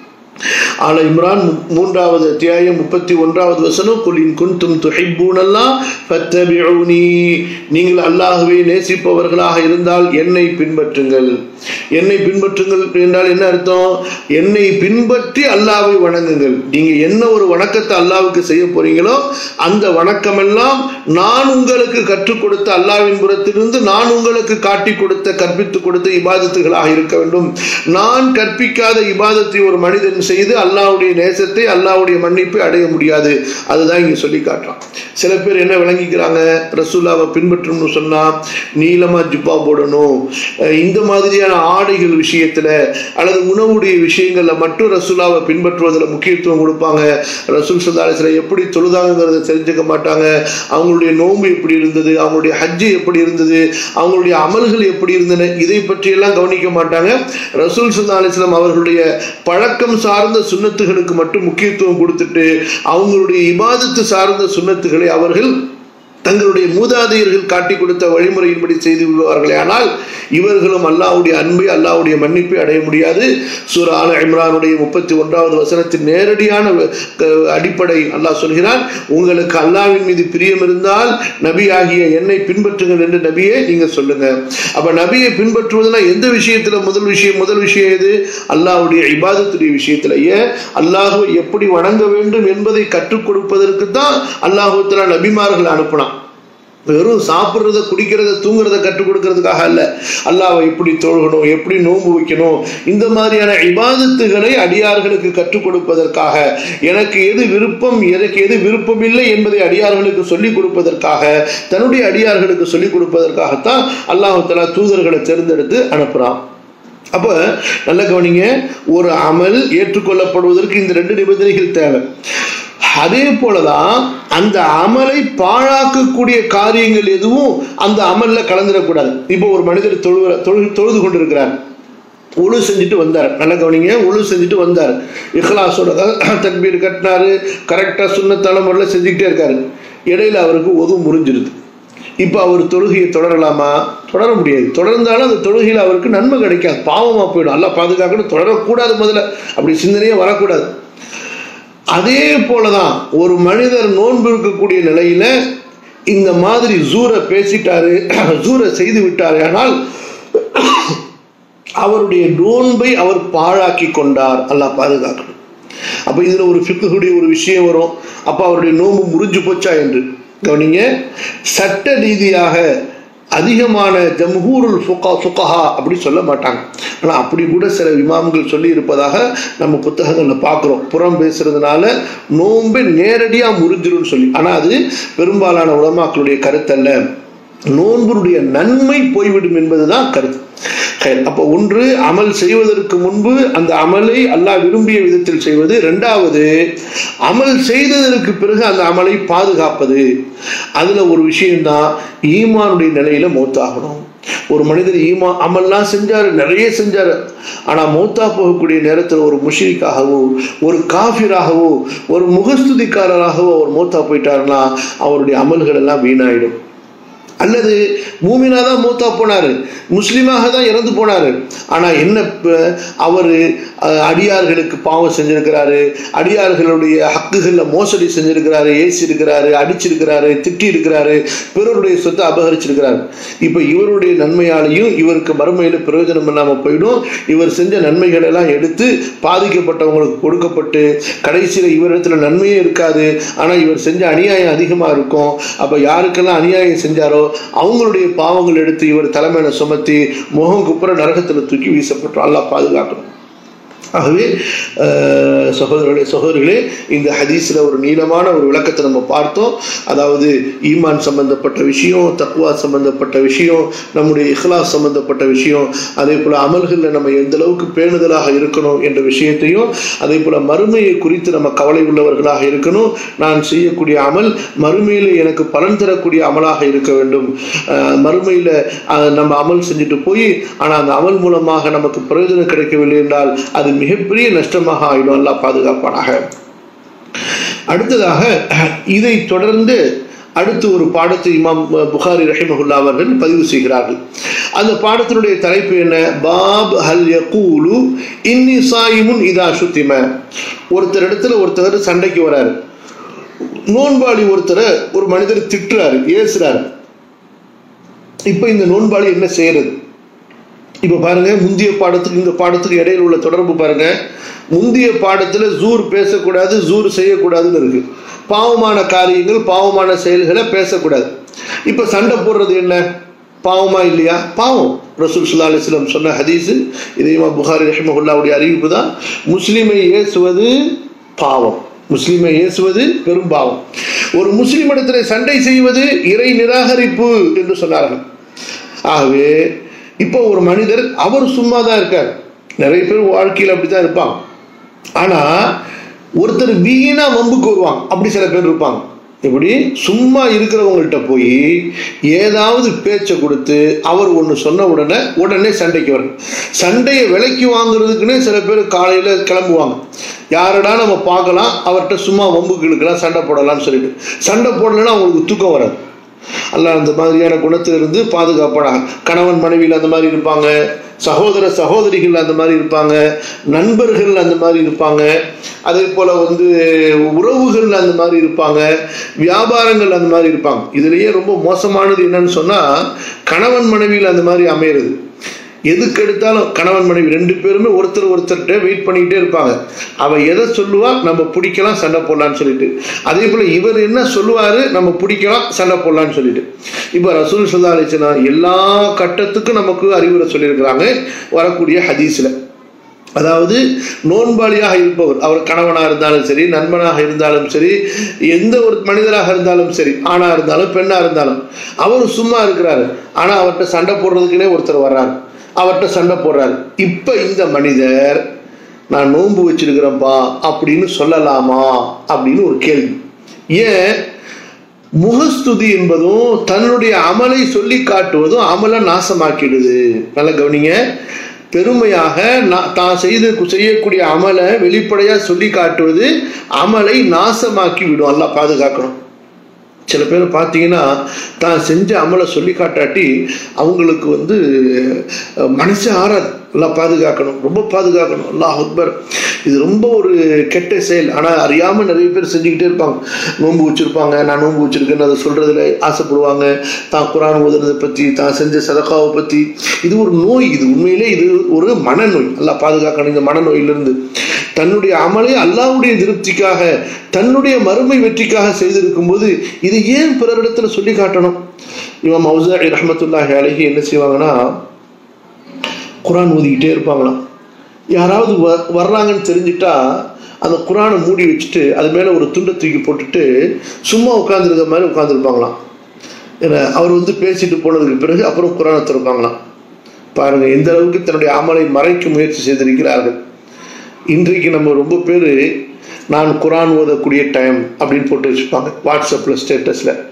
ஆல இம்ரான் மூன்றாவது அத்தியாயம் முப்பத்தி ஒன்றாவது வசனம் குலின் குன்தும் துஹிப்பூனல்லா ஃபத்தபிஊனி நீங்கள் அல்லாஹ்வை நேசிப்பவர்களாக இருந்தால் என்னை பின்பற்றுங்கள் என்னை பின்பற்றுங்கள் என்றால் என்ன அர்த்தம் என்னை பின்பற்றி அல்லாவை வணங்குங்கள் நீங்க என்ன ஒரு வணக்கத்தை அல்லாவுக்கு செய்ய போறீங்களோ அந்த வணக்கமெல்லாம் நான் உங்களுக்கு கற்றுக் கொடுத்த அல்லாவின் புறத்திலிருந்து நான் உங்களுக்கு காட்டி கொடுத்த கற்பித்து கொடுத்த இபாதத்துகளாக இருக்க வேண்டும் நான் கற்பிக்காத இபாதத்தை ஒரு மனிதன் செய்து அல்லாவுடைய நேசத்தை அல்லாவுடைய மன்னிப்பை அடைய முடியாது அதுதான் இங்க சொல்லி காட்டுறான் சில பேர் என்ன விளங்கிக்கிறாங்க ரசூல்லாவை பின்பற்றணும்னு சொன்னா நீளமா ஜிப்பா போடணும் இந்த மாதிரியான ஆடைகள் விஷயத்துல அல்லது உணவுடைய விஷயங்கள்ல மட்டும் ரசூல்லாவை பின்பற்றுவதில் முக்கியத்துவம் கொடுப்பாங்க ரசூல் சந்தாலத்துல எப்படி தொழுதாங்கிறத தெரிஞ்சுக்க மாட்டாங்க அவங்களுடைய நோன்பு எப்படி இருந்தது அவங்களுடைய ஹஜ்ஜு எப்படி இருந்தது அவங்களுடைய அமல்கள் எப்படி இருந்தன இதை பற்றியெல்லாம் கவனிக்க மாட்டாங்க ரசூல் சல்லா அலிஸ்லாம் அவர்களுடைய பழக்கம் சார்ந்த சுண்ணத்துகளுக்கு மட்டும் முக்கியத்துவம் கொடுத்துட்டு அவங்களுடைய இபாதத்து சார்ந்த சுண்ணத்துகளை அவர்கள் தங்களுடைய மூதாதையர்கள் காட்டி கொடுத்த வழிமுறையின்படி செய்து விடுவார்களே ஆனால் இவர்களும் அல்லாவுடைய அன்பை அல்லாவுடைய மன்னிப்பை அடைய முடியாது சூர ஆல இம்ரானுடைய முப்பத்தி ஒன்றாவது வசனத்தின் நேரடியான அடிப்படை அல்லாஹ் சொல்கிறான் உங்களுக்கு அல்லாவின் மீது பிரியம் இருந்தால் நபி ஆகிய என்னை பின்பற்றுங்கள் என்று நபியை நீங்க சொல்லுங்க அப்ப நபியை பின்பற்றுவதுனா எந்த விஷயத்துல முதல் விஷயம் முதல் விஷயம் எது அல்லாவுடைய இபாதத்துடைய விஷயத்திலேயே அல்லாஹுவை எப்படி வணங்க வேண்டும் என்பதை கற்றுக் கொடுப்பதற்கு தான் அல்லாஹுத்தலா நபிமார்கள் அனுப்பினான் வெறும் சாப்பிட்றத குடிக்கிறத தூங்குறத கற்றுக் கொடுக்கறதுக்காக அல்ல அல்லாவை எப்படி தொழுகணும் எப்படி நோன்பு வைக்கணும் இந்த மாதிரியான இபாதத்துகளை அடியார்களுக்கு கற்றுக் கொடுப்பதற்காக எனக்கு எது விருப்பம் எனக்கு எது விருப்பம் இல்லை என்பதை அடியார்களுக்கு சொல்லிக் கொடுப்பதற்காக தன்னுடைய அடியார்களுக்கு சொல்லிக் கொடுப்பதற்காகத்தான் அல்லாஹு தலா தூதர்களை தேர்ந்தெடுத்து அனுப்புறான் அப்ப நல்ல கவனிங்க ஒரு அமல் ஏற்றுக்கொள்ளப்படுவதற்கு இந்த ரெண்டு நிபந்தனைகள் தேவை அதே போலதான் அந்த அமலை பாழாக்கக்கூடிய காரியங்கள் எதுவும் அந்த அமல்ல கலந்துடக்கூடாது இப்போ ஒரு மனிதர் தொழு தொழு தொழுது கொண்டிருக்கிறார் உழு செஞ்சுட்டு வந்தார் நல்ல கவனிங்க உழு செஞ்சுட்டு வந்தார் இஹ்லாஸோட தன்பீர் கட்டினாரு கரெக்டாக சுண்ணத்தான முறையில் செஞ்சுக்கிட்டே இருக்காரு இடையில அவருக்கு ஒது முறிஞ்சிருது இப்போ அவர் தொழுகையை தொடரலாமா தொடர முடியாது தொடர்ந்தாலும் அந்த தொழுகையில் அவருக்கு நன்மை கிடைக்காது பாவமாக போயிடும் நல்லா பாதுகாக்கணும் தொடரக்கூடாது முதல்ல அப்படி சிந்தனையே வரக்கூடாது அதே போலதான் ஒரு மனிதர் நோன்பு இருக்கக்கூடிய நிலையில இந்த மாதிரி ஜூரை பேசிட்டாரு ஜூரை செய்து விட்டாரு ஆனால் அவருடைய நோன்பை அவர் பாழாக்கி கொண்டார் அல்லாஹ் பாதுகாக்கணும் அப்ப இதுல ஒரு ஃபிக்குடைய ஒரு விஷயம் வரும் அப்ப அவருடைய நோன்பு முறிஞ்சு போச்சா என்று கவனிங்க சட்ட ரீதியாக அதிகமான ஜம்ஹூருல் ஃபுகா ஃபுகஹா அப்படி சொல்ல மாட்டாங்க ஆனால் அப்படி கூட சில இமாம்கள் சொல்லி இருப்பதாக நம்ம புத்தகங்களில் பார்க்குறோம் புறம் பேசுறதுனால நோன்பு நேரடியாக முறிஞ்சிரும்னு சொல்லி ஆனால் அது பெரும்பாலான உலமாக்களுடைய கருத்தல்ல நோன்புடைய நன்மை போய்விடும் என்பதுதான் கருத்து அப்போ ஒன்று அமல் செய்வதற்கு முன்பு அந்த அமலை அல்லாஹ் விரும்பிய விதத்தில் செய்வது ரெண்டாவது அமல் செய்ததற்கு பிறகு அந்த அமலை பாதுகாப்பது அதுல ஒரு விஷயம்தான் ஈமானுடைய நிலையில மூத்தாகணும் ஒரு மனிதர் ஈமா அமல்லாம் செஞ்சாரு நிறைய செஞ்சாரு ஆனா மௌத்தா போகக்கூடிய நேரத்தில் ஒரு முஷிரிக்காகவோ ஒரு காஃபிராகவோ ஒரு முகஸ்துதிக்காரராகவோ அவர் மௌத்தா போயிட்டாருன்னா அவருடைய அமல்கள் எல்லாம் வீணாயிடும் அல்லது மூமினா தான் மூத்தா போனாரு முஸ்லீமாக தான் இறந்து போனாரு ஆனா என்ன அவர் அடியார்களுக்கு பாவம் செஞ்சிருக்கிறாரு அடியார்களுடைய ஹக்குகளில் மோசடி செஞ்சிருக்கிறாரு ஏசி இருக்கிறாரு அடிச்சிருக்கிறாரு திட்டி இருக்கிறாரு பிறருடைய சொத்தை அபகரிச்சிருக்கிறாரு இப்ப இவருடைய நன்மையாலையும் இவருக்கு மறுமையில பிரயோஜனம் இல்லாம போயிடும் இவர் செஞ்ச நன்மைகள் எல்லாம் எடுத்து பாதிக்கப்பட்டவங்களுக்கு கொடுக்கப்பட்டு கடைசியில இவரிடத்துல நன்மையே இருக்காது ஆனா இவர் செஞ்ச அநியாயம் அதிகமா இருக்கும் அப்ப யாருக்கெல்லாம் அநியாயம் செஞ்சாரோ அவங்களுடைய பாவங்கள் எடுத்து இவர் தலைமையில சுமத்தி முகம் குப்புற நரகத்தில் தூக்கி வீசப்பட்டோம் அல்லா பாதுகாக்கணும் ஆகவே சகோதரர்களே சகோதரிகளே இந்த ஹதீஸில் ஒரு நீளமான ஒரு விளக்கத்தை நம்ம பார்த்தோம் அதாவது ஈமான் சம்பந்தப்பட்ட விஷயம் தக்குவா சம்பந்தப்பட்ட விஷயம் நம்முடைய இஹ்லாஸ் சம்பந்தப்பட்ட விஷயம் அதே போல் அமல்களில் நம்ம எந்த அளவுக்கு பேணுதலாக இருக்கணும் என்ற விஷயத்தையும் அதே போல் மறுமையை குறித்து நம்ம கவலை உள்ளவர்களாக இருக்கணும் நான் செய்யக்கூடிய அமல் மறுமையில் எனக்கு பலன் தரக்கூடிய அமலாக இருக்க வேண்டும் மறுமையில் நம்ம அமல் செஞ்சுட்டு போய் ஆனால் அந்த அமல் மூலமாக நமக்கு பிரயோஜனம் கிடைக்கவில்லை என்றால் அது மிகப்பெரிய நஷ்டமாக ஆயிடும் அல்லா பாதுகாப்பானாக அடுத்ததாக இதை தொடர்ந்து அடுத்து ஒரு பாடத்தை இமாம் புகாரி ரஹிமஹுல்லா அவர்கள் பதிவு செய்கிறார்கள் அந்த பாடத்தினுடைய தலைப்பு என்ன பாப் ஹல் யகூலு இன்னி சாயிமுன் இதா சுத்திம ஒருத்தர் இடத்துல ஒருத்தர் சண்டைக்கு வராரு நோன்பாளி ஒருத்தரை ஒரு மனிதர் திட்டுறாரு ஏசுறாரு இப்ப இந்த நோன்பாளி என்ன செய்யறது இப்ப பாருங்க முந்தைய பாடத்துக்கு இந்த பாடத்துக்கு இடையில உள்ள தொடர்பு பாருங்க முந்தைய பாடத்துல ஜூர் பேசக்கூடாது ஜூர் செய்யக்கூடாதுன்னு இருக்கு பாவமான காரியங்கள் பாவமான செயல்களை பேசக்கூடாது இப்ப சண்டை போடுறது என்ன பாவமா இல்லையா பாவம் ரசூல் சுல்லா அலிஸ்லம் சொன்ன ஹதீஸு இதையுமா புகாரி ரஹ்மஹுல்லாவுடைய அறிவிப்பு தான் முஸ்லிமை ஏசுவது பாவம் முஸ்லிமை ஏசுவது பெரும் பாவம் ஒரு முஸ்லிம் இடத்துல சண்டை செய்வது இறை நிராகரிப்பு என்று சொன்னார்கள் ஆகவே இப்போ ஒரு மனிதர் அவர் சும்மா தான் இருக்கார் நிறைய பேர் வாழ்க்கையில் அப்படித்தான் இருப்பாங்க ஆனா ஒருத்தர் வீணா வம்புக்கு வருவாங்க அப்படி சில பேர் இருப்பாங்க இப்படி சும்மா இருக்கிறவங்கள்ட்ட போய் ஏதாவது பேச்சை கொடுத்து அவர் ஒன்று சொன்ன உடனே உடனே சண்டைக்கு வரும் சண்டையை விலைக்கு வாங்குறதுக்குன்னே சில பேர் காலையில் கிளம்புவாங்க யாரடா நம்ம பார்க்கலாம் அவர்கிட்ட சும்மா வம்புக்கு இழுக்கலாம் சண்டை போடலாம்னு சொல்லிட்டு சண்டை போடலைன்னா அவங்களுக்கு தூக்கம் வராது அல்ல அந்த மாதிரியான குணத்திலிருந்து பாதுகாப்பானாங்க கணவன் மனைவியில் அந்த மாதிரி இருப்பாங்க சகோதர சகோதரிகள் அந்த மாதிரி இருப்பாங்க நண்பர்கள் அந்த மாதிரி இருப்பாங்க அதே போல வந்து உறவுகள் அந்த மாதிரி இருப்பாங்க வியாபாரங்கள் அந்த மாதிரி இருப்பாங்க இதுலயே ரொம்ப மோசமானது என்னன்னு சொன்னா கணவன் மனைவியில் அந்த மாதிரி அமையிறது எதுக்கு எடுத்தாலும் கணவன் மனைவி ரெண்டு பேருமே ஒருத்தர் ஒருத்தர்கிட்ட வெயிட் பண்ணிக்கிட்டே இருப்பாங்க அவ எதை சொல்லுவா நம்ம பிடிக்கலாம் சண்டை போடலான்னு சொல்லிட்டு அதே போல இவர் என்ன சொல்லுவாரு நம்ம பிடிக்கலாம் சண்டை போடலான்னு சொல்லிட்டு இப்ப ரசூல் சொல்லா அலிச்சனா எல்லா கட்டத்துக்கும் நமக்கு அறிவுரை சொல்லியிருக்கிறாங்க வரக்கூடிய ஹதீஸ்ல அதாவது நோன்பாளியாக இருப்பவர் அவர் கணவனாக இருந்தாலும் சரி நண்பனாக இருந்தாலும் சரி எந்த ஒரு மனிதராக இருந்தாலும் சரி ஆணா இருந்தாலும் பெண்ணா இருந்தாலும் அவர் சும்மா இருக்கிறாரு ஆனா அவர்கிட்ட சண்டை போடுறதுக்குன்னே ஒருத்தர் வர்றாரு அவர்கிட்ட சண்டை போடுறாரு இப்ப இந்த மனிதர் நான் நோன்பு வச்சிருக்கிறேன்ப்பா அப்படின்னு சொல்லலாமா அப்படின்னு ஒரு கேள்வி ஏன் முகஸ்துதி என்பதும் தன்னுடைய அமலை சொல்லி காட்டுவதும் அமலை நாசமாக்கிடுது நல்ல கவனிங்க பெருமையாக தான் செய்து செய்யக்கூடிய அமலை வெளிப்படையா சொல்லி காட்டுவது அமலை நாசமாக்கி விடும் அல்ல பாதுகாக்கணும் சில பேர் பார்த்தீங்கன்னா தான் செஞ்ச அமலை சொல்லி காட்டாட்டி அவங்களுக்கு வந்து மனசு ஆறாது எல்லாம் பாதுகாக்கணும் ரொம்ப பாதுகாக்கணும் அல்லாஹ் அக்பர் இது ரொம்ப ஒரு கெட்ட செயல் ஆனால் அறியாமல் நிறைய பேர் செஞ்சுக்கிட்டே இருப்பாங்க நோன்பு வச்சுருப்பாங்க நான் நோன்பு வச்சுருக்கேன்னு அதை சொல்கிறதுல ஆசைப்படுவாங்க தான் குரான் ஓதுறதை பற்றி தான் செஞ்ச சதக்காவை பற்றி இது ஒரு நோய் இது உண்மையிலே இது ஒரு மனநோய் எல்லாம் பாதுகாக்கணும் இந்த மனநோயிலிருந்து தன்னுடைய அமலை அல்லாவுடைய திருப்திக்காக தன்னுடைய மறுமை வெற்றிக்காக செய்திருக்கும் போது இது ஏன் பிறரிடத்துல சொல்லி காட்டணும் இவன் மௌசாரி ரஹமத்துல்லாஹி அழகி என்ன செய்வாங்கன்னா குரான் ஊதிக்கிட்டே இருப்பாங்களாம் யாராவது வர்றாங்கன்னு தெரிஞ்சிட்டா அந்த குரானை மூடி வச்சுட்டு அது மேலே ஒரு துண்டை தூக்கி போட்டுட்டு சும்மா உட்காந்துருக்க மாதிரி உட்காந்துருப்பாங்களாம் ஏன்னா அவர் வந்து பேசிட்டு போனதுக்கு பிறகு அப்புறம் குரானை திறப்பாங்களாம் பாருங்க எந்த அளவுக்கு தன்னுடைய அமலை மறைக்க முயற்சி செய்திருக்கிறார்கள் இன்றைக்கு நம்ம ரொம்ப பேர் நான் குரான் ஓதக்கூடிய டைம் அப்படின்னு போட்டு வச்சுப்பாங்க வாட்ஸ்அப்பில் ஸ்டேட்டஸில்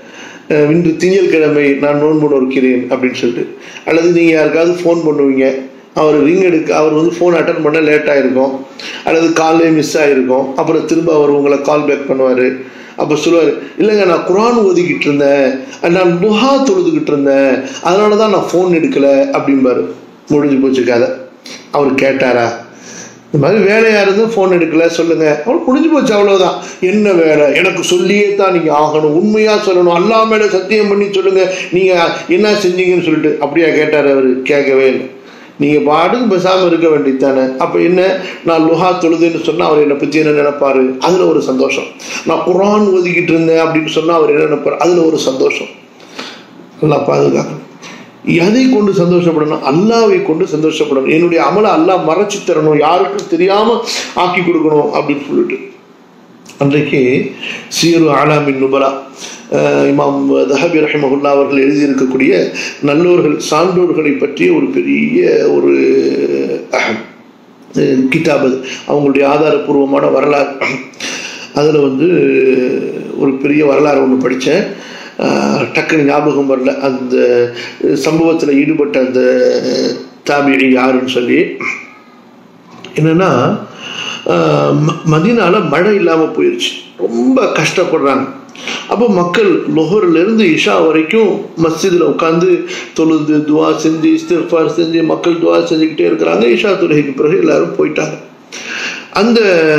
அஹ், இன்று திங்கட்கிழமை நான் நோன்பு நோக்கிறேன் அப்படின்னு சொல்லிட்டு அல்லது நீங்கள் யாருக்காவது ஃபோன் பண்ணுவீங்க அவர் ரிங் எடுக்க அவர் வந்து ஃபோன் அட்டன் பண்ண லேட் ஆயிருக்கும் அல்லது கால்லே மிஸ் ஆயிருக்கும் அப்புறம் திரும்ப அவர் உங்களை கால் பேக் பண்ணுவார் அப்போ சொல்லுவார் இல்லைங்க நான் குரான் ஓதிக்கிட்டு இருந்தேன் நான் துஹா தொழுதுகிட்டு இருந்தேன் அதனால தான் நான் ஃபோன் எடுக்கல அப்படிம்பாரு முடிஞ்சு போச்சு கதை அவர் கேட்டாரா இந்த மாதிரி வேலையா இருந்து ஃபோன் எடுக்கல சொல்லுங்க அவள் முடிஞ்சு போச்சு அவ்வளவுதான் என்ன வேலை எனக்கு சொல்லியே தான் நீங்க ஆகணும் உண்மையா சொல்லணும் அல்லா மேல சத்தியம் பண்ணி சொல்லுங்க நீங்க என்ன செஞ்சீங்கன்னு சொல்லிட்டு அப்படியா கேட்டார் அவரு கேட்கவே இல்லை நீங்க பாட்டுக்கு பேசாம இருக்க வேண்டியதானே அப்ப என்ன நான் லுஹா தொழுதுன்னு சொன்னா அவர் என்னை பத்தி என்ன நினைப்பாரு அதுல ஒரு சந்தோஷம் நான் குரான் ஒதுக்கிட்டு இருந்தேன் அப்படின்னு சொன்னா அவர் என்ன நினைப்பாரு அதுல ஒரு சந்தோஷம் நல்லா பாதுகாக்கணும் எதை கொண்டு சந்தோஷப்படணும் அல்லாவை கொண்டு சந்தோஷப்படணும் என்னுடைய அமலை அல்லாஹ் மறைச்சு தரணும் யாருக்கும் தெரியாம ஆக்கி கொடுக்கணும் அப்படின்னு சொல்லிட்டு அன்றைக்கு சீரு ஆலாமின் நுபலா அஹ் இமாம் தஹபி ரஹிமஹுல்லா அவர்கள் எழுதியிருக்கக்கூடிய நல்லோர்கள் சான்றோர்களை பற்றிய ஒரு பெரிய ஒரு அஹ், கிதாப் அது அவங்களுடைய ஆதாரபூர்வமான வரலாறு அதில் வந்து ஒரு பெரிய வரலாறு ஒன்று படித்தேன் டக்குன்னு ஞாபகம் வரல அந்த சம்பவத்தில் ஈடுபட்ட அந்த தாபிரி யாருன்னு சொல்லி என்னன்னா ஆஹ் ம- மதீனால மழை இல்லாமல் போயிடுச்சு ரொம்ப கஷ்டப்படுறாங்க அப்போ மக்கள் லொஹர்ல இருந்து இஷா வரைக்கும் மஸ்ஜிதில் உட்காந்து தொழுது துவா செஞ்சு இஸ்திஃபார் செஞ்சு மக்கள் துவா செஞ்சுக்கிட்டே இருக்கிறாங்க இஷா தொழுகைக்கு பிறகு எல்லாரும் போயிட்டாங்க அந்த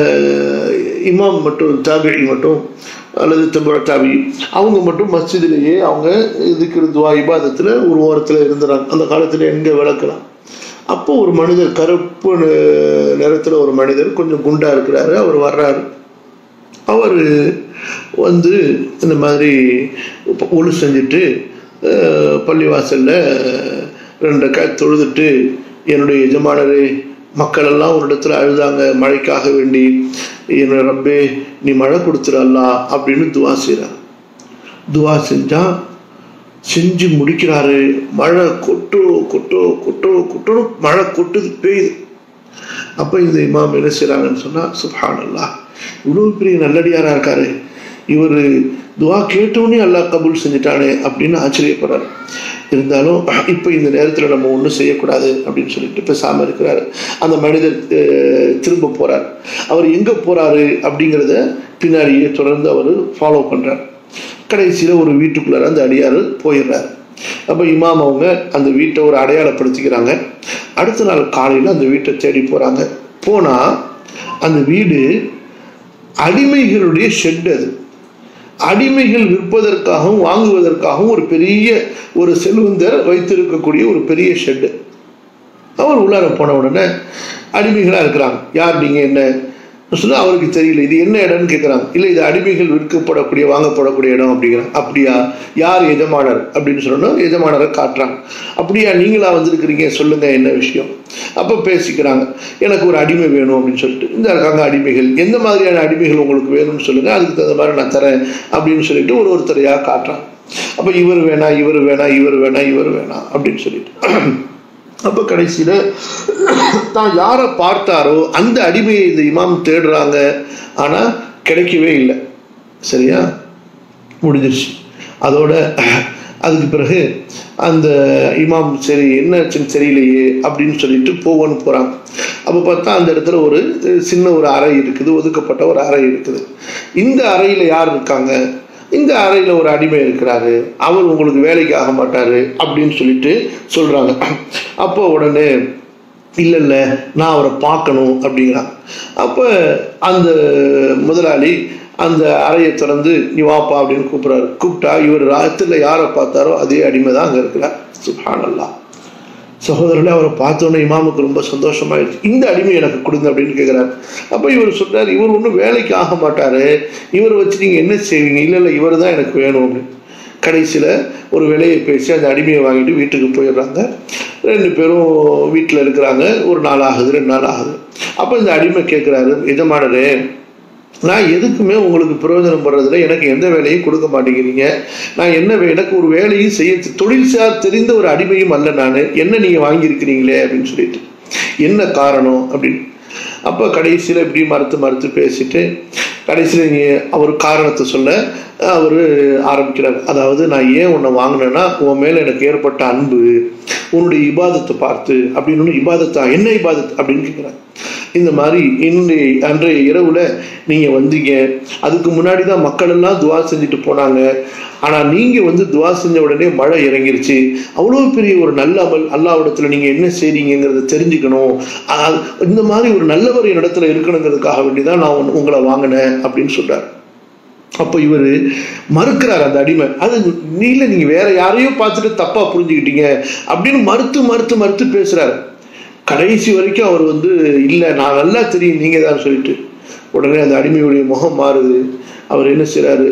இமாம் மட்டும் தாபிழி மட்டும் அல்லது தம்புர தாபி அவங்க மட்டும் மஸ்ஜிதிலேயே அவங்க இதுக்கு துவா இபாதத்தில் ஒரு ஓரத்தில் இருந்துறாங்க அந்த காலத்தில் எங்கே விளக்கலாம் அப்போ ஒரு மனிதர் கருப்பு நிறத்தில் ஒரு மனிதர் கொஞ்சம் குண்டா இருக்கிறாரு அவர் வர்றாரு அவர் வந்து இந்த மாதிரி இப்ப ஒழு செஞ்சுட்டு அஹ், பள்ளிவாசல்ல ரெண்டு கை தொழுதுட்டு என்னுடைய எஜமானரே மக்கள் எல்லாம் ஒரு இடத்துல அழுதாங்க மழைக்காக வேண்டி என்ன ரப்பே நீ மழை கொடுத்துரு அல்லாஹ் அப்படின்னு துவா செய்கிறார் துவா செஞ்சா செஞ்சு முடிக்கிறாரு மழை கொட்டோ கொட்டோ கொட்டோ கொட்டோ மழை கொட்டுது பெய்யுது அப்போ இந்த இமாம் என்ன செய்கிறாங்கன்னு சொன்னால் சுப்ஹான் அல்லாஹ் இவ்வளோ பெரிய நல்லடியாரா இருக்காரு இவர் துவா கேட்டோன்னே அல்லாஹ் கபூல் செஞ்சுட்டானே அப்படின்னு ஆச்சரியப்படுறாரு இருந்தாலும் இப்போ இந்த நேரத்தில் நம்ம ஒன்றும் செய்யக்கூடாது அப்படின்னு சொல்லிட்டு பேசாமல் இருக்கிறாரு அந்த மனிதர் அஹ், திரும்ப போறார் அவர் எங்கே போறாரு அப்படிங்கிறத பின்னாடியே தொடர்ந்து அவர் ஃபாலோ பண்றார் கடைசியில் ஒரு வீட்டுக்குள்ளார அந்த அடியார் போயிடுறாரு அப்போ இமாம் அவங்க அந்த வீட்டை ஒரு அடையாளப்படுத்திக்கிறாங்க அடுத்த நாள் காலையில் அந்த வீட்டை தேடி போகிறாங்க போனால் அந்த வீடு அடிமைகளுடைய ஷெட் அது அடிமைகள் விற்பதற்காகவும் வாங்குவதற்காகவும் ஒரு பெரிய ஒரு செல்வந்தர் வைத்திருக்கக்கூடிய ஒரு பெரிய ஷெட்டு அவர் உள்ளார போன உடனே அடிமைகளாக இருக்கிறாங்க யார் நீங்கள் என்ன சொன்னா அவருக்கு தெரியல இது என்ன இடம்னு கேட்குறாங்க இல்லை இது அடிமைகள் விற்கப்படக்கூடிய வாங்கப்படக்கூடிய இடம் அப்படிங்கிறாங்க அப்படியா யார் எஜமானர் அப்படின்னு சொன்னா எஜமானரை காட்டுறாங்க அப்படியா நீங்களா வந்திருக்கிறீங்க சொல்லுங்க என்ன விஷயம் அப்போ பேசிக்கிறாங்க எனக்கு ஒரு அடிமை வேணும் அப்படின்னு சொல்லிட்டு இந்த இருக்காங்க அடிமைகள் எந்த மாதிரியான அடிமைகள் உங்களுக்கு வேணும்னு சொல்லுங்க அதுக்கு தகுந்த மாதிரி நான் தரேன் அப்படின்னு சொல்லிட்டு ஒரு ஒருத்தரையாக காட்டுறாங்க அப்போ இவர் வேணாம் இவர் வேணாம் இவர் வேணாம் இவர் வேணாம் அப்படின்னு சொல்லிட்டு அப்போ கடைசியில் தான் யாரை பார்த்தாரோ அந்த அடிமையை இந்த இமாம் தேடுறாங்க ஆனால் கிடைக்கவே இல்லை சரியா முடிஞ்சிருச்சு அதோட அதுக்கு பிறகு அந்த இமாம் சரி என்னாச்சுன்னு தெரியலையே அப்படின்னு சொல்லிட்டு போகணும் போகிறாங்க அப்போ பார்த்தா அந்த இடத்துல ஒரு சின்ன ஒரு அறை இருக்குது ஒதுக்கப்பட்ட ஒரு அறை இருக்குது இந்த அறையில் யார் இருக்காங்க இந்த அறையில் ஒரு அடிமை இருக்கிறாரு அவர் உங்களுக்கு வேலைக்கு ஆக மாட்டாரு அப்படின்னு சொல்லிட்டு சொல்றாங்க அப்போ உடனே இல்லை இல்லை நான் அவரை பார்க்கணும் அப்படிங்கிறான் அப்போ அந்த முதலாளி அந்த அறையை திறந்து நீ வாப்பா அப்படின்னு கூப்பிட்றாரு கூப்பிட்டா இவர் ராத்திரில யாரை பார்த்தாரோ அதே அடிமை தான் அங்கே இருக்கிறார் சுப்ஹானல்லாஹ் சகோதரர்களே அவரை பார்த்தோன்னே இமாமுக்கு ரொம்ப சந்தோஷமாயிடுச்சு இந்த அடிமை எனக்கு கொடுங்க அப்படின்னு கேட்குறாரு அப்போ இவர் சொல்றாரு இவர் ஒன்றும் வேலைக்கு ஆக மாட்டாரு இவரை வச்சு நீங்கள் என்ன செய்வீங்க இல்லை இல்லை இவர் தான் எனக்கு வேணும் அப்படின்னு கடைசியில் ஒரு விலையை பேசி அந்த அடிமையை வாங்கிட்டு வீட்டுக்கு போயிடுறாங்க ரெண்டு பேரும் வீட்டில் இருக்கிறாங்க ஒரு நாள் ஆகுது ரெண்டு நாள் ஆகுது அப்போ இந்த அடிமை கேட்குறாரு எஜமானரே நான் எதுக்குமே உங்களுக்கு பிரயோஜனம் படுறதுல எனக்கு எந்த வேலையும் கொடுக்க மாட்டேங்கிறீங்க நான் என்ன வே- எனக்கு ஒரு வேலையும் செய்ய தொழில் சார் தெரிந்த ஒரு அடிமையும் அல்ல நான் என்ன நீங்கள் வாங்கியிருக்கிறீங்களே அப்படின்னு சொல்லிட்டு என்ன காரணம் அப்படின்னு அப்போ கடைசியில் இப்படி மறுத்து மறுத்து பேசிட்டு கடைசியில் அவர் காரணத்தை சொல்ல அவர் ஆரம்பிக்கிறார் அதாவது நான் ஏன் உன்னை வாங்கினேன்னா உன் மேலே எனக்கு ஏற்பட்ட அன்பு உன்னுடைய இபாதத்தை பார்த்து அப்படின்னு இபாதத்தா என்ன இபாதத் அப்படின்னு கேட்குறாங்க இந்த மாதிரி இன்றைய அன்றைய இரவுல நீங்க வந்தீங்க அதுக்கு முன்னாடி தான் மக்கள் எல்லாம் துவா செஞ்சுட்டு போனாங்க ஆனா நீங்க வந்து துவா செஞ்ச உடனே மழை இறங்கிருச்சு அவ்வளவு பெரிய ஒரு நல்ல அமல் அல்லாவிடத்துல நீங்க என்ன செய்றீங்கிறத தெரிஞ்சுக்கணும் ஆஹ் இந்த மாதிரி ஒரு நல்லவர் இடத்துல இருக்கணுங்கிறதுக்காக வேண்டிதான் நான் உன்- உங்களை வாங்கினேன் அப்படின்னு சொல்றாரு அப்போ இவர் மறுக்கிறார் அந்த அடிமை அது நீல நீங்க வேற யாரையோ பார்த்துட்டு தப்பா புரிஞ்சுக்கிட்டீங்க அப்படின்னு மறுத்து மறுத்து மறுத்து பேசுறாரு கடைசி வரைக்கும் அவர் வந்து இல்லை நான் நல்லா தெரியும் நீங்க தான் சொல்லிட்டு உடனே அந்த அடிமையுடைய முகம் மாறுது அவர் என்ன செய்றாரு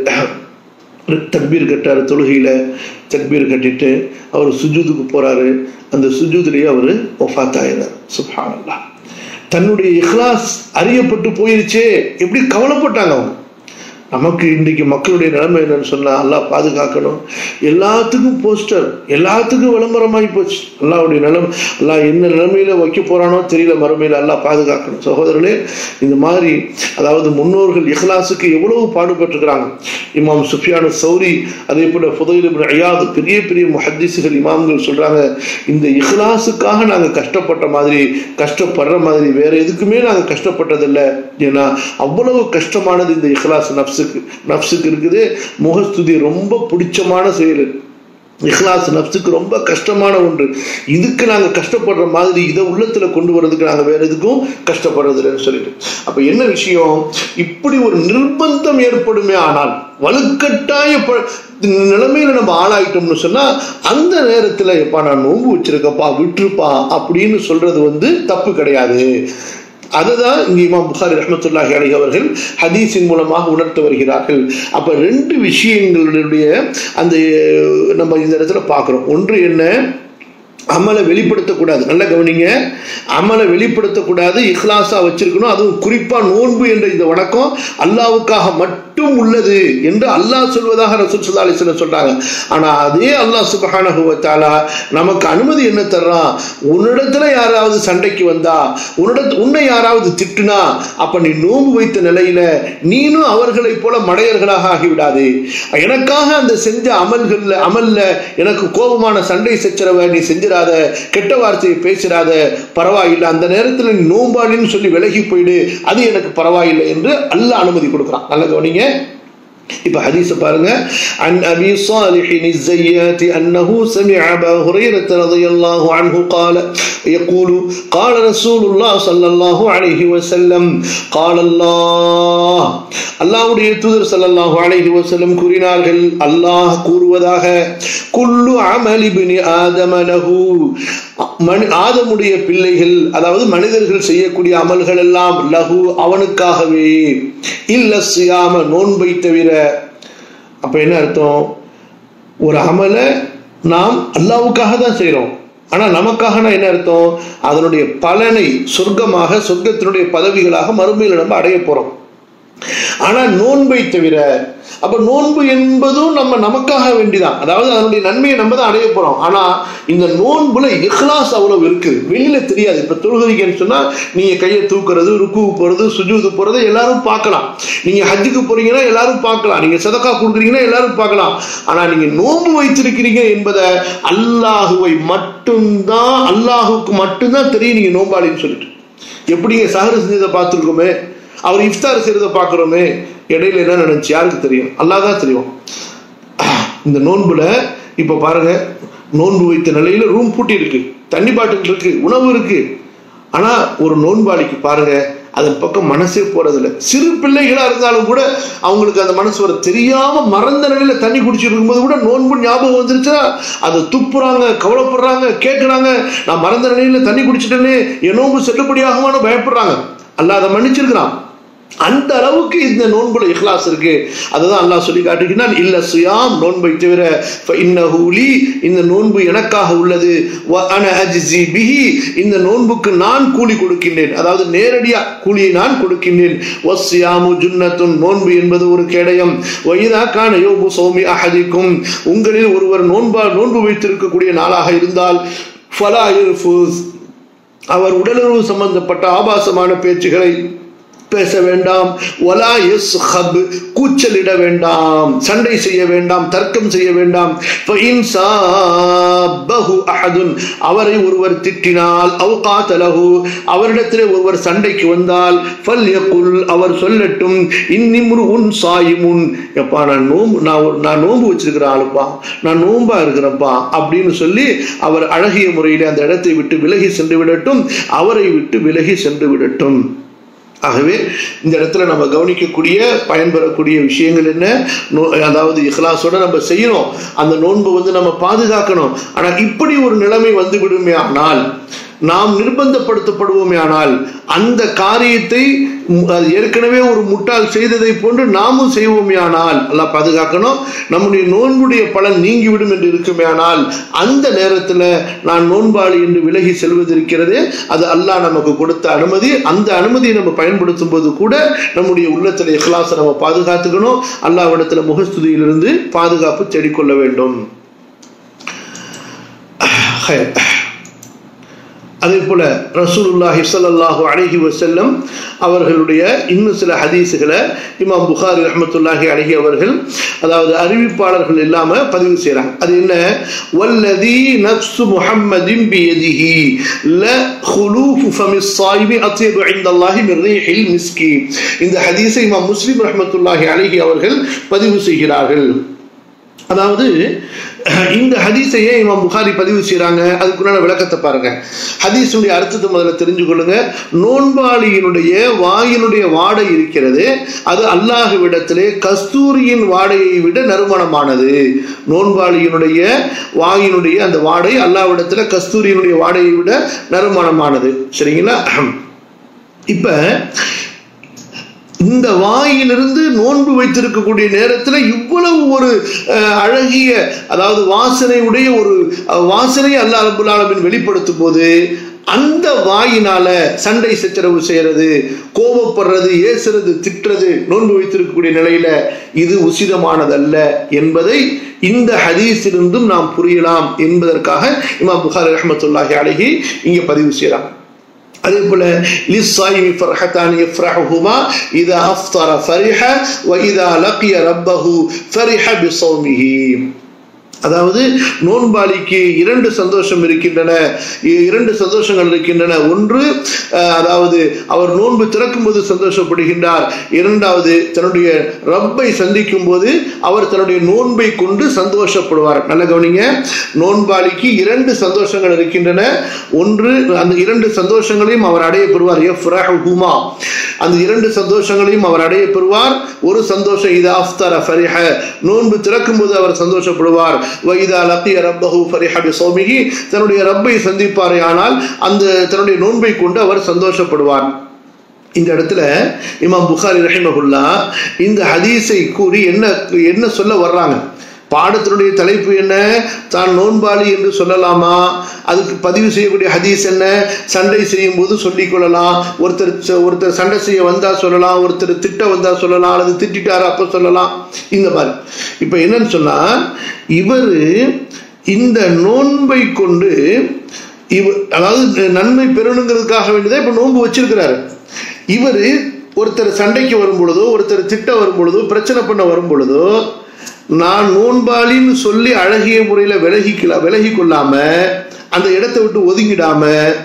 தக்பீர் கட்டாரு தொழுகையில தக்பீர் கட்டிட்டு அவர் சுஜூதுக்கு போறாரு அந்த சுஜூதுலேயே அவர் ஒஃபாத்தாயிறார் சுப்ஹானல்லாஹ் தன்னுடைய இஹ்லாஸ் அறியப்பட்டு போயிருச்சே எப்படி கவலைப்பட்டாங்க அவங்க நமக்கு இன்றைக்கு மக்களுடைய நிலைமை என்னன்னு சொன்னா அல்லாஹ் பாதுகாக்கணும் எல்லாத்துக்கும் போஸ்டர் எல்லாத்துக்கும் விளம்பரமாகி போச்சு அல்லாஹ்வுடைய நிலம் அல்லாஹ் என்ன நிலைமையில வைக்க போறானோ தெரியல மறுமையில அல்லாஹ் பாதுகாக்கணும் சகோதரர்களே இந்த மாதிரி அதாவது முன்னோர்கள் இஹ்லாஸுக்கு எவ்வளவு பாடுபட்டிருக்கிறாங்க இமாம் சுஃபியானு சௌரி அதே போல புதையில் இப்னு ஐயாத் பெரிய பெரிய முஹத்திஸுகள் இமாம்கள் சொல்றாங்க இந்த இஹ்லாஸுக்காக நாங்க கஷ்டப்பட்ட மாதிரி கஷ்டப்படுற மாதிரி வேற எதுக்குமே நாங்க கஷ்டப்பட்டதில்லை ஏன்னா அவ்வளவு கஷ்டமானது இந்த இஹ்லாஸ் நப்சுக்கு நப்சுக்கு இருக்குது முகஸ்துதி ரொம்ப பிடிச்சமான செயல் இஹ்லாஸ் நப்சுக்கு ரொம்ப கஷ்டமான ஒன்று இதுக்கு நாங்க கஷ்டப்படுற மாதிரி இதை உள்ளத்துல கொண்டு வர்றதுக்கு நாங்க வேற எதுக்கும் கஷ்டப்படுறது இல்லைன்னு சொல்லிட்டு அப்ப என்ன விஷயம் இப்படி ஒரு நிர்பந்தம் ஏற்படுமே ஆனால் வலுக்கட்டாய ப- நிலைமையில நம்ம ஆளாயிட்டோம்னு சொன்னா அந்த நேரத்துல எப்பா நான் நோன்பு வச்சிருக்கப்பா விட்டுருப்பா அப்படின்னு சொல்றது வந்து தப்பு கிடையாது அதுதான் இங்க இமாம் புகாரி ரஹ்மத்துல்லாஹி அலைஹி அவர்கள் ஹதீஸின் மூலமாக உணர்த்த வருகிறார்கள் அப்ப ரெண்டு விஷயங்களுடைய அந்த நம்ம இந்த இடத்துல பார்க்கிறோம் ஒன்று என்ன அமலை வெளிப்படுத்தக்கூடாது நல்லா கவனிங்க அமலை வெளிப்படுத்தக்கூடாது இஹ்லாஸா வச்சிருக்கணும் அதுவும் குறிப்பா நோன்பு என்ற இந்த வணக்கம் அல்லாவுக்காக மட்டும் உள்ளது என்று அல்லாஹ் சொல்வதாக ரசூல் சல்லா அலிஸ்லாம் சொல்றாங்க ஆனா அதே அல்லாஹ் சுபஹானஹு வ தஆலா நமக்கு அனுமதி என்ன தர்றான் உன்னிடத்துல யாராவது சண்டைக்கு வந்தா உன்னிடத்து உன்னை யாராவது திட்டுனா அப்ப நீ நோன்பு வைத்த நிலையில நீனும் அவர்களைப் போல மடையர்களாக ஆகிவிடாது எனக்காக அந்த செஞ்ச அமல்கள்ல அமல்ல எனக்கு கோபமான சண்டை சச்சரவை நீ செஞ்சிடாத கெட்ட வார்த்தையை பேசிடாத பரவாயில்லை அந்த நேரத்துல நீ நோம்பாளின்னு சொல்லி விலகி போயிடு அது எனக்கு பரவாயில்லை என்று அல்லாஹ் அனுமதி கொடுக்குறான் நல்ல கவனிங்க இப்ப ஹதீஸ் பாருங்க عن ابي صالح الزيات انه سمع ابا هريره رضي الله عنه قال يقول قال رسول الله صلى الله عليه وسلم قال الله அல்லாஹ்வுடைய தூதர் ஸல்லல்லாஹு அலைஹி வஸல்லம் கூறினார்கள் அல்லாஹ் கூறுவதாக குல்லு அமலி பினி ஆதம லஹு மனி ஆதமுடைய பிள்ளைகள் அதாவது மனிதர்கள் செய்யக்கூடிய அமல்கள் எல்லாம் லஹு அவனுக்காகவே இல்ல சியாம நோன்பை தவிர அப்ப என்ன அர்த்தம் ஒரு அமலை நாம் அல்லாவுக்காக தான் செய்றோம் ஆனா நமக்காகனா என்ன அர்த்தம் அதனுடைய பலனை சொர்க்கமாக சொர்க்கத்தினுடைய பதவிகளாக மறுமையில் நம்ம அடைய போறோம் ஆனா நோன்பை தவிர அப்ப நோன்பு என்பதும் நம்ம நமக்காக வேண்டிதான் அதாவது அதனுடைய நன்மையை நம்ம தான் அடைய போறோம் ஆனா இந்த நோன்புல இஹ்லாஸ் அவ்வளவு இருக்கு வெளியில தெரியாது இப்ப தொழுகிறீங்கன்னு சொன்னா நீங்க கையை தூக்குறது ருக்கு போறது சுஜூது போறது எல்லாரும் பார்க்கலாம் நீங்க ஹஜ்ஜுக்கு போறீங்கன்னா எல்லாரும் பார்க்கலாம் நீங்க சதக்கா கொடுக்குறீங்கன்னா எல்லாரும் பார்க்கலாம் ஆனா நீங்க நோன்பு வைத்திருக்கிறீங்க என்பதை அல்லாஹுவை மட்டும்தான் அல்லாஹுக்கு மட்டும்தான் தெரியும் நீங்க நோம்பாளின்னு சொல்லிட்டு எப்படிங்க சஹரு செஞ்சதை பார்த்துருக்கோமே அவர் இஃப்தார் செய்யறத பார்க்குறோமே இடையில என்ன நினைச்சு யாருக்கு தெரியும் அல்லாஹ் தான் தெரியும் இந்த நோன்புல இப்ப பாருங்க நோன்பு வைத்த நிலையில ரூம் பூட்டி இருக்கு தண்ணி பாட்டில் இருக்கு உணவு இருக்கு ஆனா ஒரு நோன்பாளிக்கு பாருங்க அதன் பக்கம் மனசே போறதில்ல சிறு பிள்ளைகளா இருந்தாலும் கூட அவங்களுக்கு அந்த மனசு வர தெரியாம மறந்த நிலையில தண்ணி குடிச்சிட்டு இருக்கும்போது கூட நோன்பு ஞாபகம் வந்துருச்சுன்னா அதை துப்புறாங்க கவலைப்படுறாங்க கேட்கறாங்க நான் மறந்த நிலையில தண்ணி குடிச்சிட்டேனே என் நோன்பு செல்லுபடியாகுமான்னு பயப்படுறாங்க அல்லாஹ் அதை மன்னிச்சிருக்கிறான் அந்த அளவுக்கு இந்த நோன்புல இஹ்லாஸ் இருக்கு அதுதான் அல்லாஹ் சொல்லி காட்டுகிறான் இல்ல சுயாம் நோன்பை தவிர இன்னஹு லீ இந்த நோன்பு எனக்காக உள்ளது வ அன அஜ்ஸி பிஹி இந்த நோன்புக்கு நான் கூலி கொடுக்கின்றேன் அதாவது நேரடியா கூலியை நான் கொடுக்கின்றேன் வஸ்ஸியாமு ஜுன்னத்துன் நோன்பு என்பது ஒரு கேடயம் வைதா கான யோபு சௌமி அஹதிக்கும் உங்களில் ஒருவர் நோன்பா நோன்பு வைத்திருக்கக்கூடிய நாளாக இருந்தால் ஃபலா யர்ஃபுஸ் அவர் உடலுறவு சம்பந்தப்பட்ட ஆபாசமான பேச்சுகளை பேச வேண்டாம் ஒலா எஸ் ஹப் கூச்சலிட வேண்டாம் சண்டை செய்ய வேண்டாம் தர்க்கம் செய்ய வேண்டாம் அஹதுன் அவரை ஒருவர் திட்டினால் அவுகாத்தலகு அவரிடத்திலே ஒருவர் சண்டைக்கு வந்தால் ஃபல் யகுல் அவர் சொல்லட்டும் இன்னிமுரு உன் சாயிமுன் எப்பா நான் நோம்பு நான் நான் நோம்பு வச்சிருக்கிற ஆளுப்பா நான் நோம்பா இருக்கிறேன்ப்பா அப்படின்னு சொல்லி அவர் அழகிய முறையில் அந்த இடத்தை விட்டு விலகி சென்று விடட்டும் அவரை விட்டு விலகி சென்று விடட்டும் ஆகவே இந்த இடத்துல நம்ம கவனிக்கக்கூடிய பயன்பெறக்கூடிய விஷயங்கள் என்ன அதாவது இஹ்லாஸோட நம்ம செய்யணும் அந்த நோன்பு வந்து நம்ம பாதுகாக்கணும் ஆனால் இப்படி ஒரு நிலைமை வந்து விடுமே ஆனால் நாம் நிர்பந்தப்படுத்தப்படுவோமே ஆனால் அந்த காரியத்தை ஏற்கனவே ஒரு முட்டாள் செய்ததை போன்று நாமும் செய்வோமே ஆனால் அல்லா பாதுகாக்கணும் நம்முடைய நோன்புடைய பலன் நீங்கிவிடும் என்று இருக்குமே ஆனால் அந்த நேரத்தில் நான் நோன்பாளி என்று விலகி செல்வது இருக்கிறது அது அல்லாஹ் நமக்கு கொடுத்த அனுமதி அந்த அனுமதியை நம்ம பயன்படுத்தும் போது கூட நம்முடைய உள்ளத்தில் இஹ்லாசை நம்ம பாதுகாத்துக்கணும் அல்லாவிடத்தில் முகஸ்துதியிலிருந்து பாதுகாப்பு தேடிக்கொள்ள வேண்டும் அதே போல ரசூலுல்லாஹி ஸல்லல்லாஹு அலைஹி வஸல்லம் அவர்களுடைய இன்னும் சில ஹதீஸுகளை இமாம் புகாரி ரஹமத்துல்லாஹி அலைஹி அவர்கள் அதாவது அறிவிப்பாளர்கள் இல்லாம பதிவு செய்றாங்க அது என்ன வல்லதி நஃப்சு முஹம்மதின் பியதிஹி ல خلوف فم الصائم اطيب عند الله من ريح المسك இந்த ஹதீஸை இமாம் முஸ்லிம் ரஹமத்துல்லாஹி அலைஹி அவர்கள் பதிவு செய்கிறார்கள் அதாவது இந்த ஹதீஸையே இமாம் புகாரி பதிவு செய்கிறாங்க அதுக்குண்டான விளக்கத்தை பாருங்க ஹதீஸுடைய அர்த்தத்தை முதல்ல தெரிஞ்சு கொள்ளுங்க நோன்பாளியினுடைய வாயினுடைய வாடை இருக்கிறது அது அல்லாஹுவிடத்திலே கஸ்தூரியின் வாடையை விட நறுமணமானது நோன்பாளியினுடைய வாயினுடைய அந்த வாடை அல்லாஹ்விடத்துல கஸ்தூரியினுடைய வாடையை விட நறுமணமானது சரிங்களா இப்ப இந்த வாயிலிருந்து நோன்பு வைத்திருக்கக்கூடிய நேரத்தில் இவ்வளவு ஒரு அழகிய அதாவது வாசனையுடைய ஒரு வாசனை அல்லா ரபுல் ஆலமின் வெளிப்படுத்தும் போது அந்த வாயினால சண்டை சச்சரவு செய்யறது கோபப்படுறது ஏசுறது திட்டுறது நோன்பு வைத்திருக்கக்கூடிய நிலையில இது உசிதமானதல்ல என்பதை இந்த ஹதீஸிலிருந்தும் நாம் புரியலாம் என்பதற்காக இமாம் புகாரி ரஹமத்துல்லாஹி அழகி இங்க பதிவு செய்யலாம் அதே போல லிஸ்ஸாயிமி ஃபர்ஹத்தான் யஃப்ரஹுமா இதா அஃப்தர ஃபரிஹ வ இதா லக்கிய ரப்பஹு ஃபரிஹ பிஸௌமிஹி அதாவது நோன்பாளிக்கு இரண்டு சந்தோஷம் இருக்கின்றன இரண்டு சந்தோஷங்கள் இருக்கின்றன ஒன்று அதாவது அவர் நோன்பு திறக்கும் போது சந்தோஷப்படுகின்றார் இரண்டாவது தன்னுடைய ரப்பை சந்திக்கும் போது அவர் தன்னுடைய நோன்பை கொண்டு சந்தோஷப்படுவார் நல்ல கவனிங்க நோன்பாளிக்கு இரண்டு சந்தோஷங்கள் இருக்கின்றன ஒன்று அந்த இரண்டு சந்தோஷங்களையும் அவர் அடைய பெறுவார் எஃப் ஹுமா அந்த இரண்டு சந்தோஷங்களையும் அவர் அடைய பெறுவார் ஒரு சந்தோஷம் இது அஃப்தர ஃபரிஹ நோன்பு திறக்கும் போது அவர் சந்தோஷப்படுவார் வைதா லக்கிய ரப்பஹு ஃபரிஹ பிஸௌமிஹி தன்னுடைய ரப்பை சந்திப்பாரே ஆனால் அந்த தன்னுடைய நோன்பை கொண்டு அவர் சந்தோஷப்படுவார் இந்த இடத்துல இமாம் புகாரி ரஹிமகுல்லா இந்த ஹதீஸை கூறி என்ன என்ன சொல்ல வர்றாங்க பாடத்தினுடைய தலைப்பு என்ன தான் நோன்பாளி என்று சொல்லலாமா அதுக்கு பதிவு செய்யக்கூடிய ஹதீஸ் என்ன சண்டை செய்யும் போது சொல்லிக் கொள்ளலாம் ஒருத்தர் ஒருத்தர் சண்டை செய்ய வந்தா சொல்லலாம் ஒருத்தர் திட்ட வந்தா சொல்லலாம் அல்லது திட்டாரு அப்ப சொல்லலாம் இந்த மாதிரி இப்ப என்னன்னு சொன்னா இவர் இந்த நோன்பை கொண்டு இவர் அதாவது நன்மை பெறணுங்கிறதுக்காக வேண்டியதான் இப்ப நோன்பு வச்சிருக்கிறாரு இவர் ஒருத்தர் சண்டைக்கு வரும் பொழுதோ ஒருத்தர் திட்ட வரும் பொழுதோ பிரச்சனை பண்ண வரும் பொழுதோ நான் நோன்பாளின்னு சொல்லி அழகிய முறையில் விலகிக்கல விலகி கொள்ளாம அந்த இடத்தை விட்டு ஒதுங்கிடாம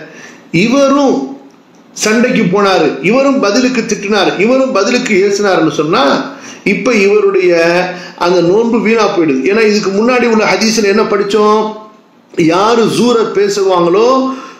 இவரும் சண்டைக்கு போனாரு இவரும் பதிலுக்கு திட்டினார் இவரும் பதிலுக்கு ஏசினார்னு சொன்னா இப்ப இவருடைய அந்த நோன்பு வீணா போயிடுது ஏன்னா இதுக்கு முன்னாடி உள்ள ஹதீஸ்ல என்ன படிச்சோம் யாரு ஜூர பேசுவாங்களோ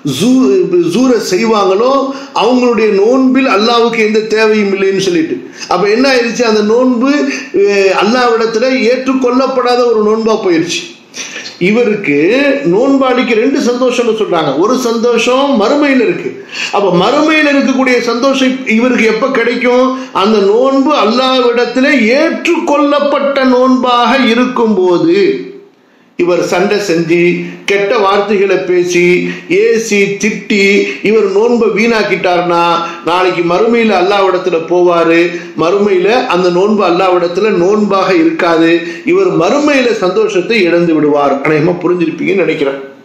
ஜூர செய்வாங்களோ அவங்களுடைய நோன்பில் அல்லாவுக்கு எந்த தேவையும் இல்லைன்னு சொல்லிட்டு அப்ப என்ன ஆயிடுச்சு அந்த நோன்பு அல்லாவிடத்துல ஏற்றுக்கொள்ளப்படாத ஒரு நோன்பா போயிடுச்சு இவருக்கு நோன்பாளிக்கு ரெண்டு சந்தோஷம்னு சொல்றாங்க ஒரு சந்தோஷம் மறுமையில் இருக்கு அப்ப மறுமையில் இருக்கக்கூடிய சந்தோஷம் இவருக்கு எப்ப கிடைக்கும் அந்த நோன்பு அல்லாவிடத்துல ஏற்றுக்கொள்ளப்பட்ட நோன்பாக இருக்கும் போது இவர் சண்டை செஞ்சு கெட்ட வார்த்தைகளை பேசி ஏசி திட்டி இவர் நோன்பை வீணாக்கிட்டார்னா நாளைக்கு மறுமையில் அல்லாவிடத்துல போவாரு மறுமையில அந்த நோன்பு அல்லாவிடத்துல நோன்பாக இருக்காது இவர் மறுமையில சந்தோஷத்தை இழந்து விடுவார் அநேகமா புரிஞ்சிருப்பீங்கன்னு நினைக்கிறேன்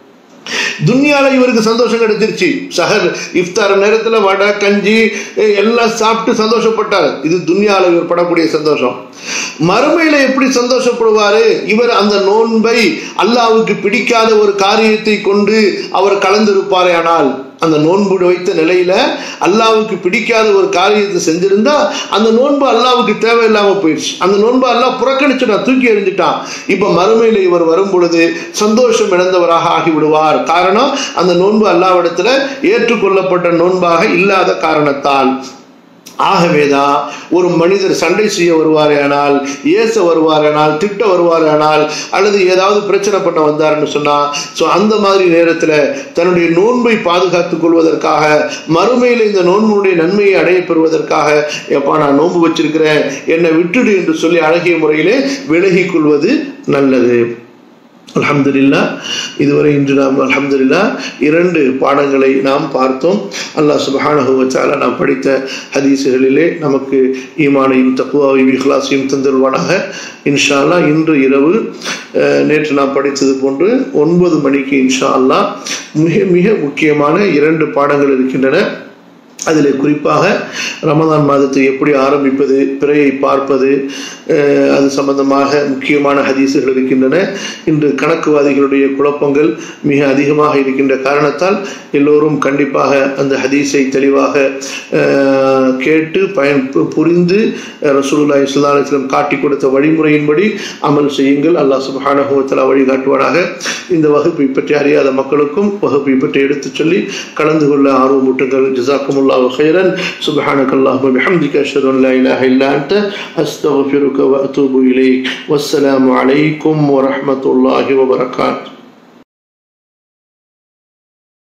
துன்யால இவருக்கு சந்தோஷம் கிடைச்சிருச்சு சஹர் இஃப்தார் நேரத்துல வடை கஞ்சி எல்லாம் சாப்பிட்டு சந்தோஷப்பட்டார் இது துன்யால இவர் படக்கூடிய சந்தோஷம் மறுமையில எப்படி சந்தோஷப்படுவாரு இவர் அந்த நோன்பை அல்லாவுக்கு பிடிக்காத ஒரு காரியத்தை கொண்டு அவர் கலந்திருப்பாரே ஆனால் அந்த நோன்பு வைத்த நிலையில அல்லாவுக்கு பிடிக்காத ஒரு காரியத்தை செஞ்சிருந்தா அந்த நோன்பு அல்லாவுக்கு தேவையில்லாம போயிடுச்சு அந்த நோன்பு அல்லாஹ் புறக்கணிச்சுட்டான் தூக்கி எறிஞ்சிட்டான் இப்ப மறுமையில இவர் வரும் பொழுது சந்தோஷம் இழந்தவராக ஆகிவிடுவார் காரணம் அந்த நோன்பு அல்லாவிடத்துல ஏற்றுக்கொள்ளப்பட்ட நோன்பாக இல்லாத காரணத்தால் ஆகவேதான் ஒரு மனிதர் சண்டை செய்ய வருவாரேனால் ஏச வருவாரேனால் திட்ட வருவாரேனால் அல்லது ஏதாவது பிரச்சனை பண்ண வந்தாருன்னு சொன்னா ஸோ அந்த மாதிரி நேரத்தில் தன்னுடைய நோன்பை பாதுகாத்துக் கொள்வதற்காக மறுமையில் இந்த நோன்புடைய நன்மையை அடைய பெறுவதற்காக எப்பா நான் நோன்பு வச்சிருக்கிறேன் என்னை விட்டுடு என்று சொல்லி அழகிய முறையிலே விலகிக் கொள்வது நல்லது அல்ஹம்துலில்லா இதுவரை இன்று நாம் அல்ஹம்துலில்லா இரண்டு பாடங்களை நாம் பார்த்தோம் அல்லாஹ் சுபஹானஹு வச்சால நாம் படித்த ஹதீசுகளிலே நமக்கு ஈமானையும் தக்குவாவையும் இஹ்லாஸையும் தந்துருவானாக இன்ஷா அல்லாஹ் இன்று இரவு நேற்று நாம் படித்தது போன்று ஒன்பது மணிக்கு இன்ஷா அல்லாஹ் மிக மிக முக்கியமான இரண்டு பாடங்கள் இருக்கின்றன அதில் குறிப்பாக ரமதான் மாதத்தை எப்படி ஆரம்பிப்பது பிறையை பார்ப்பது அது சம்பந்தமாக முக்கியமான ஹதீசுகள் இருக்கின்றன இன்று கணக்குவாதிகளுடைய குழப்பங்கள் மிக அதிகமாக இருக்கின்ற காரணத்தால் எல்லோரும் கண்டிப்பாக அந்த ஹதீஸை தெளிவாக கேட்டு பயன் புரிந்து ரசூலுல்லா இஸ்லாத்திலும் காட்டி கொடுத்த வழிமுறையின்படி அமல் செய்யுங்கள் அல்லாஹ் சுபஹானஹுவத்தலா வழிகாட்டுவானாக இந்த வகுப்பை பற்றி அறியாத மக்களுக்கும் வகுப்பை பற்றி எடுத்துச் சொல்லி கலந்து கொள்ள ஆர்வமூட்டுங்கள் ஜிசாக்குமுல்லா الله خيرا سبحانك اللهم وبحمدك أشهد أن لا إله إلا أنت أستغفرك وأتوب إليك والسلام عليكم ورحمة الله وبركاته